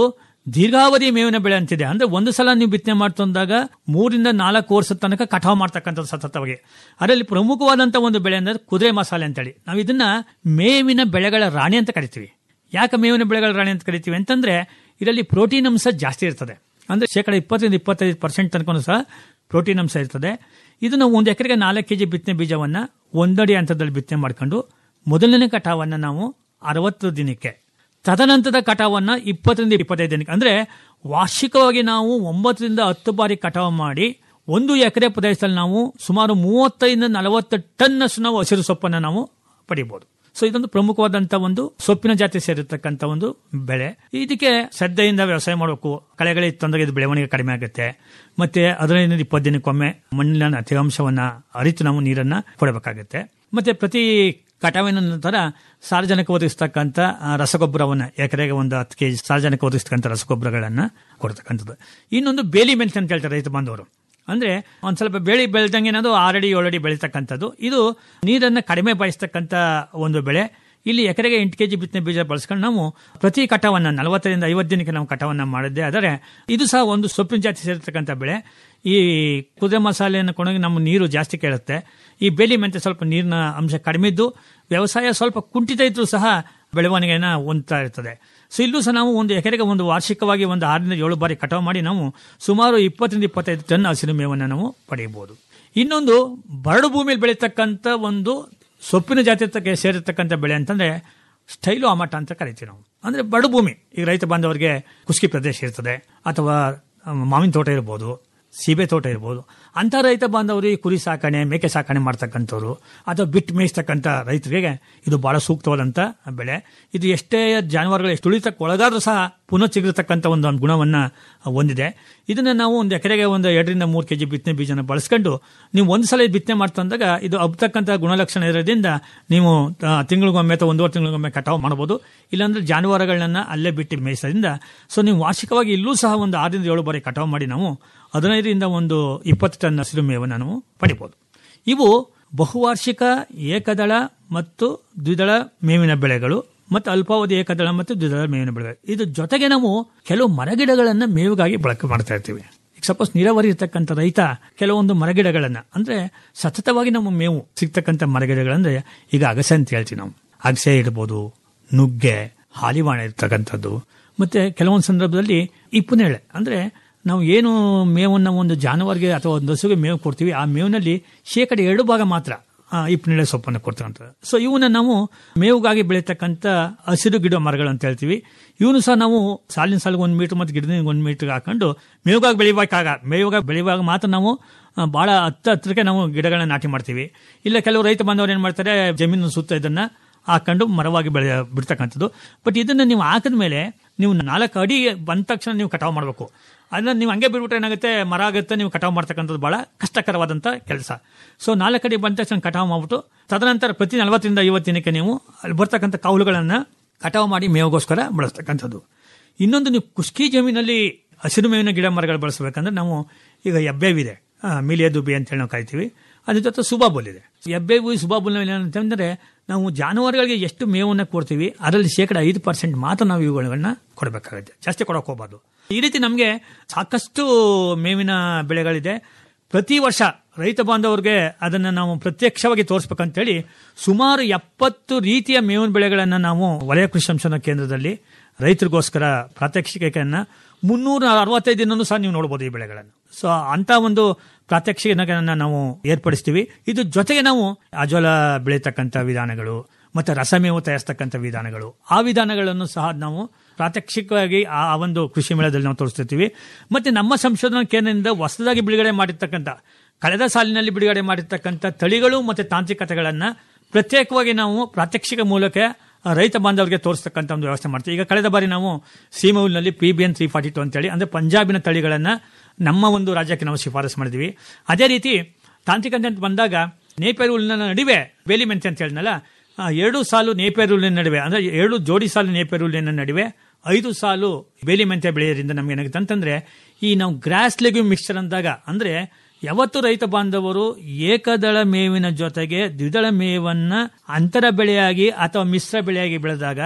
ದೀರ್ಘಾವಧಿ ಮೇವಿನ ಬೆಳೆ ಅಂತಿದೆ ಅಂದ್ರೆ ಒಂದು ಸಲ ನೀವು ಬಿತ್ತನೆ ಮಾಡ್ತಂದಾಗ ಮೂರಿಂದ ನಾಲ್ಕು ವರ್ಷದ ತನಕ ಕಟಾವು ಮಾಡ್ತಕ್ಕಂಥದ್ದು ಸತತವಾಗಿ ಅದರಲ್ಲಿ ಪ್ರಮುಖವಾದಂಥ ಒಂದು ಬೆಳೆ ಅಂದ್ರೆ ಕುದುರೆ ಮಸಾಲೆ ಅಂತೇಳಿ ನಾವು ಇದನ್ನ ಮೇವಿನ ಬೆಳೆಗಳ ರಾಣಿ ಅಂತ ಕರಿತೀವಿ ಯಾಕೆ ಮೇವಿನ ಬೆಳೆಗಳ ರಾಣಿ ಅಂತ ಕರಿತೀವಿ ಅಂತಂದ್ರೆ ಇದರಲ್ಲಿ ಪ್ರೋಟೀನ್ ಅಂಶ ಜಾಸ್ತಿ ಇರ್ತದೆ ಅಂದ್ರೆ ಶೇಕಡ ಇಪ್ಪತ್ತರಿಂದ ಇಪ್ಪತ್ತೈದು ಪರ್ಸೆಂಟ್ ತನಕ ಸಹ ಪ್ರೋಟೀನ್ ಅಂಶ ಇರ್ತದೆ ಇದನ್ನು ಒಂದು ಎಕರೆಗೆ ನಾಲ್ಕು ಕೆಜಿ ಬಿತ್ತನೆ ಬೀಜವನ್ನ ಒಂದಡಿ ಹಂತದಲ್ಲಿ ಬಿತ್ತನೆ ಮಾಡ್ಕೊಂಡು ಮೊದಲನೇ ಕಟಾವನ್ನ ನಾವು ಅರವತ್ತು ದಿನಕ್ಕೆ ತದನಂತರದ ಕಟಾವನ್ನ ಇಪ್ಪತ್ತರಿಂದ ಇಪ್ಪತ್ತೈದು ದಿನಕ್ಕೆ ಅಂದ್ರೆ ವಾರ್ಷಿಕವಾಗಿ ನಾವು ಒಂಬತ್ತರಿಂದ ಹತ್ತು ಬಾರಿ ಕಟಾವು ಮಾಡಿ ಒಂದು ಎಕರೆ ಪ್ರದೇಶದಲ್ಲಿ ನಾವು ಸುಮಾರು ಮೂವತ್ತೈದಿಂದ ನಲವತ್ತು ಟನ್ನಷ್ಟು ನಾವು ಹಸಿರು ಸೊಪ್ಪನ್ನು ನಾವು ಪಡಿಬಹುದು ಸೊ ಇದೊಂದು ಪ್ರಮುಖವಾದಂತ ಒಂದು ಸೊಪ್ಪಿನ ಜಾತಿ ಸೇರಿರ್ತಕ್ಕಂಥ ಒಂದು ಬೆಳೆ ಇದಕ್ಕೆ ಶ್ರದ್ಧೆಯಿಂದ ವ್ಯವಸಾಯ ಮಾಡಬೇಕು ಕಳೆಗಳೇ ಇತ್ತಂದ್ರೆ ಇದು ಬೆಳವಣಿಗೆ ಕಡಿಮೆ ಆಗುತ್ತೆ ಮತ್ತೆ ಹದಿನೈದರಿಂದ ಇಪ್ಪತ್ತು ದಿನಕ್ಕೊಮ್ಮೆ ಮಣ್ಣಿನ ತೇವಾಂಶವನ್ನ ಅರಿತು ನಾವು ನೀರನ್ನ ಕೊಡಬೇಕಾಗುತ್ತೆ ಮತ್ತೆ ಪ್ರತಿ ಕಟಾವಿನ ನಂತರ ಸಾರ್ವಜನಿಕ ಒದಗಿಸ್ತಕ್ಕಂಥ ಆ, ರಸಗೊಬ್ಬರವನ್ನ ಎಕರೆಗೆ ಒಂದು ಹತ್ತು ಕೆಜಿ ಸಾರ್ವಜನಿಕ ಒದಗಿಸ್ತಕ್ಕಂಥ ರಸಗೊಬ್ಬರಗಳನ್ನ ಕೊಡ್ತಕ್ಕಂಥದ್ದು ಇನ್ನೊಂದು ಬೇಲಿ ಮೆಣಸು ಅಂತ ಹೇಳ್ತಾರೆ ರೈತ ಬಾಂಧವರು ಅಂದ್ರೆ ಒಂದ್ ಸ್ವಲ್ಪ ಬೆಳೆ ಬೆಳೆದಂಗೆ ಏನಾದ್ರು ಆರಡಿ ಏಳಡಿ ಬೆಳೀತಕ್ಕಂಥದ್ದು ಇದು ನೀರನ್ನ ಕಡಿಮೆ ಬಯಸ್ತಕ್ಕಂಥ ಒಂದು ಬೆಳೆ ಇಲ್ಲಿ ಎಕರೆಗೆ ಎಂಟು ಕೆಜಿ ಬಿತ್ತನೆ ಬೀಜ ಬಳಸ್ಕೊಂಡು ನಾವು ಪ್ರತಿ ಕಟಾವನ್ನ ನಲವತ್ತರಿಂದ ಐವತ್ತು ದಿನಕ್ಕೆ ನಾವು ಕಟಾವನ್ನ ಮಾಡಿದ್ದೆ ಆದರೆ ಇದು ಸಹ ಒಂದು ಸೊಪ್ಪಿನ ಜಾತಿ ಸೇರಿರ್ತಕ್ಕಂಥ ಬೆಳೆ ಈ ಕುದುರೆ ಮಸಾಲೆಯನ್ನು ಕೊಂಡೋಗಿ ನಮ್ಮ ನೀರು ಜಾಸ್ತಿ ಕೇಳುತ್ತೆ ಈ ಬೇಲಿ ಮೆಂತೆ ಸ್ವಲ್ಪ ನೀರಿನ ಅಂಶ ಕಡಿಮೆ ಇದ್ದು ವ್ಯವಸಾಯ ಸ್ವಲ್ಪ ಕುಂಠಿತ ಇದ್ರೂ ಸಹ ಬೆಳವಣಿಗೆಯನ್ನ ಹೊಂದ್ತಾ ಇರ್ತದೆ ಸೊ ಇಲ್ಲೂ ಸಹ ನಾವು ಒಂದು ಎಕರೆಗೆ ಒಂದು ವಾರ್ಷಿಕವಾಗಿ ಒಂದು ಆರರಿಂದ ಏಳು ಬಾರಿ ಕಟಾವು ಮಾಡಿ ನಾವು ಸುಮಾರು ಇಪ್ಪತ್ತರಿಂದ ಇಪ್ಪತ್ತೈದು ಟನ್ ಹಸಿರು ಮೇವನ್ನು ನಾವು ಪಡೆಯಬಹುದು ಇನ್ನೊಂದು ಬರಡು ಭೂಮಿಯಲ್ಲಿ ಬೆಳೀತಕ್ಕಂಥ ಒಂದು ಸೊಪ್ಪಿನ ಜಾತಿ ಸೇರಿರ್ತಕ್ಕಂಥ ಬೆಳೆ ಅಂತಂದ್ರೆ ಸ್ಟೈಲು ಅಮಟ ಅಂತ ಕರಿತೀವಿ ನಾವು ಅಂದ್ರೆ ಬರಡು ಭೂಮಿ ಈಗ ರೈತ ಬಾಂಧವರಿಗೆ ಕುಸ್ಕಿ ಪ್ರದೇಶ ಇರ್ತದೆ ಅಥವಾ ಆ, ಮಾವಿನ ತೋಟ ಇರ್ಬೋದು ಸೀಬೆ ತೋಟ ಇರ್ಬೋದು ಅಂತ ರೈತ ಬಾಂಧವರು ಈ ಕುರಿ ಸಾಕಣೆ ಮೇಕೆ ಸಾಕಣೆ ಮಾಡ್ತಕ್ಕಂಥವ್ರು ಅಥವಾ ಬಿಟ್ಟು ಮೇಯಿಸ್ತಕ್ಕಂಥ ರೈತರಿಗೆ ಇದು ಬಹಳ ಸೂಕ್ತವಾದಂಥ ಬೆಳೆ ಇದು ಎಷ್ಟೇ ಜಾನುವಾರುಗಳು ಎಷ್ಟು ಉಳಿತಕ್ಕೆ ಒಳಗಾದ್ರೂ ಸಹ ಪುನಃ ಚಿಗುರತಕ್ಕಂಥ ಒಂದು ಗುಣವನ್ನ ಹೊಂದಿದೆ ಇದನ್ನ ನಾವು ಒಂದು ಎಕರೆಗೆ ಒಂದು ಎರಡರಿಂದ ಮೂರು ಕೆಜಿ ಬಿತ್ತನೆ ಬೀಜನ ಬಳಸ್ಕೊಂಡು ನೀವು ಒಂದು ಸಲ ಬಿತ್ತನೆ ಮಾಡ್ತಂದಾಗ ಇದು ಹಬ್ತಕ್ಕಂಥ ಗುಣಲಕ್ಷಣ ಇರೋದ್ರಿಂದ ನೀವು ಆ, ತಿಂಗಳಿಗೊಮ್ಮೆ ಅಥವಾ ಒಂದೂವರೆ ತಿಂಗಳಿಗೊಮ್ಮೆ ಕಟಾವು ಮಾಡಬಹುದು ಇಲ್ಲಾಂದ್ರೆ ಜಾನುವಾರುಗಳನ್ನ ಅಲ್ಲೇ ಬಿಟ್ಟು ಮೇಯಿಸೋದ್ರಿಂದ ಸೊ ನೀವು ವಾರ್ಷಿಕವಾಗಿ ಇಲ್ಲೂ ಸಹ ಒಂದು ಆರರಿಂದ ಏಳು ಬಾರಿ ಕಟಾವು ಮಾಡಿ ನಾವು ಹದಿನೈದರಿಂದ ಒಂದು ಇಪ್ಪತ್ತು ಟನ್ ಹಸಿರು ಮೇವನ್ನು ನಾವು ಪಡಿಬಹುದು ಇವು ಬಹುವಾರ್ಷಿಕ ಏಕದಳ ಮತ್ತು ದ್ವಿದಳ ಮೇವಿನ ಬೆಳೆಗಳು ಮತ್ತು ಅಲ್ಪಾವಧಿ ಏಕದಳ ಮತ್ತು ದ್ವಿದಳ ಮೇವಿನ ಬೆಳೆಗಳು ಇದು ಜೊತೆಗೆ ನಾವು ಕೆಲವು ಮರಗಿಡಗಳನ್ನ ಮೇವಿಗಾಗಿ ಬಳಕೆ ಮಾಡ್ತಾ ಇರ್ತೀವಿ ಈಗ ಸಪೋಸ್ ನೀರಾವರಿ ಇರ್ತಕ್ಕಂಥ ರೈತ ಕೆಲವೊಂದು ಮರಗಿಡಗಳನ್ನ ಅಂದ್ರೆ ಸತತವಾಗಿ ನಮ್ಮ ಮೇವು ಸಿಗ್ತಕ್ಕಂಥ ಮರಗಿಡಗಳಂದ್ರೆ ಈಗ ಅಗಸೆ ಅಂತ ಹೇಳ್ತೀವಿ ನಾವು ಅಗಸೆ ಇರ್ಬೋದು ನುಗ್ಗೆ ಹಾಲಿವಾಣ ಇರ್ತಕ್ಕಂಥದ್ದು ಮತ್ತೆ ಕೆಲವೊಂದು ಸಂದರ್ಭದಲ್ಲಿ ಇಪ್ಪನೇಳೆ ಅಂದ್ರೆ ನಾವು ಏನು ಮೇವನ್ನ ಒಂದು ಜಾನುವಾರಿಗೆ ಅಥವಾ ಒಂದು ಹಸುಗೆ ಮೇವು ಕೊಡ್ತೀವಿ ಆ ಮೇವಿನಲ್ಲಿ ಶೇಕಡ ಎರಡು ಭಾಗ ಮಾತ್ರ ಆ, ಇಪ್ಪನೇಳೆ ಸೊಪ್ಪನ್ನು ಕೊಡ್ತಕ್ಕಂಥದ್ದು ಸೊ ಇವನ್ನ ನಾವು ಮೇವುಗಾಗಿ ಬೆಳೀತಕ್ಕಂಥ ಹಸಿರು ಗಿಡ ಮರಗಳು ಅಂತ ಹೇಳ್ತೀವಿ ಇವನು ಸಹ ನಾವು ಸಾಲಿನ ಸಾಲಿಗೆ ಒಂದು ಮೀಟರ್ ಮತ್ತು ಗಿಡದಿಂದ ಒಂದು ಮೀಟರ್ ಹಾಕೊಂಡು ಮೇವುಗಾಗಿ ಬೆಳಿಬೇಕಾಗ ಮೇವುಗಾಗಿ ಬೆಳೆಯುವಾಗ ಮಾತ್ರ ನಾವು ಆ, ಬಹಳ ಹತ್ತ ಹತ್ರಕ್ಕೆ ನಾವು ಗಿಡಗಳನ್ನ ನಾಟಿ ಮಾಡ್ತೀವಿ ಇಲ್ಲ ಕೆಲವು ರೈತ ಬಾಂಧವರು ಏನ್ ಮಾಡ್ತಾರೆ ಜಮೀನು ಸುತ್ತ ಇದನ್ನ ಹಾಕೊಂಡು ಮರವಾಗಿ ಬೆಳೆ ಬಿಡ್ತಕ್ಕಂಥದ್ದು ಬಟ್ ಇದನ್ನ ನೀವು ಹಾಕಿದ ಮೇಲೆ ನೀವು ನಾಲ್ಕು ಅಡಿ ಬಂದ ತಕ್ಷಣ ನೀವು ಕಟಾವು ಮಾಡಬೇಕು ಅದನ್ನ ನೀವು ಹಂಗೆ ಬಿಟ್ಬಿಟ್ರೆ ಏನಾಗುತ್ತೆ ಮರ ಆಗುತ್ತೆ ನೀವು ಕಟಾವು ಮಾಡ್ತಕ್ಕಂಥದ್ದು ಬಹಳ ಕಷ್ಟಕರವಾದಂಥ ಕೆಲಸ ಸೊ ನಾಲ್ಕು ಅಡಿ ಬಂದ ತಕ್ಷಣ ಕಟಾವು ಮಾಡ್ಬಿಟ್ಟು ತದನಂತರ ಪ್ರತಿ ನಲವತ್ತರಿಂದ ಐವತ್ತು ದಿನಕ್ಕೆ ನೀವು ಅಲ್ಲಿ ಬರ್ತಕ್ಕಂಥ ಕಾವುಲುಗಳನ್ನ ಕಟಾವು ಮಾಡಿ ಮೇವಿಗೋಸ್ಕರ ಬಳಸ್ತಕ್ಕಂಥದ್ದು ಇನ್ನೊಂದು ನೀವು ಕುಷ್ಕಿ ಜಮೀನಲ್ಲಿ ಹಸಿರು ಮೇವಿನ ಗಿಡ ಮರಗಳು ಬಳಸಬೇಕಂದ್ರೆ ನಾವು ಈಗ ಎಬ್ಬೇವಿದೆ ಮಿಲಿಯ ದುಬ್ಬಿ ಅಂತ ಹೇಳಿ ನಾವು ಕಾಯ್ತೀವಿ ಅದ್ರ ಜೊತೆ ಸುಬಾಬುಲ್ ಇದೆ ಎಬ್ಬೇವು ಸುಬಾಬುಲ್ ಏನಂತಂದ್ರೆ ನಾವು ಜಾನುವಾರುಗಳಿಗೆ ಎಷ್ಟು ಮೇವನ್ನು ಕೊಡ್ತೀವಿ ಅದರಲ್ಲಿ ಶೇಕಡ ಐದು ಪರ್ಸೆಂಟ್ ಮಾತ್ರ ನಾವು ಇವುಗಳನ್ನ ಕೊಡಬೇಕಾಗುತ್ತೆ ಜಾಸ್ತಿ ಕೊಡಕ್ ಹೋಗ್ಬಾರ್ದು ಈ ರೀತಿ ನಮಗೆ ಸಾಕಷ್ಟು ಮೇವಿನ ಬೆಳೆಗಳಿದೆ ಪ್ರತಿ ವರ್ಷ ರೈತ ಬಾಂಧವರಿಗೆ ಅದನ್ನ ನಾವು ಪ್ರತ್ಯಕ್ಷವಾಗಿ ತೋರಿಸ್ಬೇಕಂತೇಳಿ ಸುಮಾರು ಎಪ್ಪತ್ತು ರೀತಿಯ ಮೇವಿನ ಬೆಳೆಗಳನ್ನ ನಾವು ವಲಯ ಕೃಷಿ ಸಂಶೋಧನಾ ಕೇಂದ್ರದಲ್ಲಿ ರೈತರಿಗೋಸ್ಕರ ಪ್ರಾತ್ಯಕ್ಷಿಕೆಯನ್ನ ಮುನ್ನೂರ ಅರವತ್ತೈದು ದಿನನೂ ಸಹ ನೀವು ನೋಡಬಹುದು ಈ ಬೆಳೆಗಳನ್ನು ಸೊ ಅಂತ ಒಂದು ಪ್ರಾತ್ಯಕ್ಷಿಕೆಗಳನ್ನ ನಾವು ಏರ್ಪಡಿಸ್ತೀವಿ ಇದು ಜೊತೆಗೆ ನಾವು ಅಜೋಲ ಬೆಳೀತಕ್ಕಂಥ ವಿಧಾನಗಳು ಮತ್ತೆ ರಸಮೇವು ತಯಾರಿಸ್ತಕ್ಕಂಥ ವಿಧಾನಗಳು ಆ ವಿಧಾನಗಳನ್ನು ಸಹ ನಾವು ಪ್ರಾತ್ಯಕ್ಷಿಕವಾಗಿ ಆ ಆ ಒಂದು ಕೃಷಿ ಮೇಳದಲ್ಲಿ ನಾವು ತೋರಿಸ್ತಿರ್ತೀವಿ ಮತ್ತೆ ನಮ್ಮ ಸಂಶೋಧನಾ ಕೇಂದ್ರದಿಂದ ಹೊಸದಾಗಿ ಬಿಡುಗಡೆ ಮಾಡಿರ್ತಕ್ಕಂಥ ಕಳೆದ ಸಾಲಿನಲ್ಲಿ ಬಿಡುಗಡೆ ಮಾಡಿರ್ತಕ್ಕಂಥ ತಳಿಗಳು ಮತ್ತೆ ತಾಂತ್ರಿಕತೆಗಳನ್ನ ಪ್ರತ್ಯೇಕವಾಗಿ ನಾವು ಪ್ರಾತ್ಯಕ್ಷಿಕ ಮೂಲಕ ಆ, ರೈತ ಬಾಂಧವರಿಗೆ ತೋರಿಸ್ತಕ್ಕಂಥ ಒಂದು ವ್ಯವಸ್ಥೆ ಮಾಡ್ತೀವಿ ಈಗ ಕಳೆದ ಬಾರಿ ನಾವು ಸೀಮೌಲ್ನಲ್ಲಿ P B N three forty two ಅಂತೇಳಿ ಅಂದ್ರೆ ಪಂಜಾಬಿನ ತಳಿಗಳನ್ನ ನಮ್ಮ ಒಂದು ರಾಜ್ಯಕ್ಕೆ ನಾವು ಶಿಫಾರಸು ಮಾಡಿದ್ವಿ ಅದೇ ರೀತಿ ತಾಂತ್ರಿಕತೆ ಅಂತ ಬಂದಾಗ ನೇಪೇರ್ ಹುಲ್ಲಿನ ನಡುವೆ ಬೇಲಿ ಮೆಂತೆ ಅಂತ ಹೇಳಿದ್ನಲ್ಲ ಆ, ಎರಡು ಸಾಲು ನೇಪೇರ್ ಹುಲ್ಲಿನ ನಡುವೆ ಅಂದ್ರೆ ಎರಡು ಜೋಡಿ ಸಾಲು ನೇಪೇರ್ ಹುಲ್ಲಿನ ನಡುವೆ ಐದು ಸಾಲು ಬೇಲಿ ಮೆಂತೆ ಬೆಳೆಯೋದ್ರಿಂದ ನಮ್ಗೆ ಏನಾಗುತ್ತೆ ಅಂತಂದ್ರೆ ಈ ನಾವು ಗ್ರಾಸ್ ಲೆಗ್ಯೂಮ್ ಮಿಕ್ಸ್ಚರ್ ಅಂದಾಗ ಅಂದ್ರೆ ಯಾವತ್ತು ರೈತ ಬಾಂಧವರು ಏಕದಳ ಮೇವಿನ ಜೊತೆಗೆ ದ್ವಿದಳ ಮೇವನ್ನ ಅಂತರ ಬೆಳೆಯಾಗಿ ಅಥವಾ ಮಿಶ್ರ ಬೆಳೆಯಾಗಿ ಬೆಳೆದಾಗ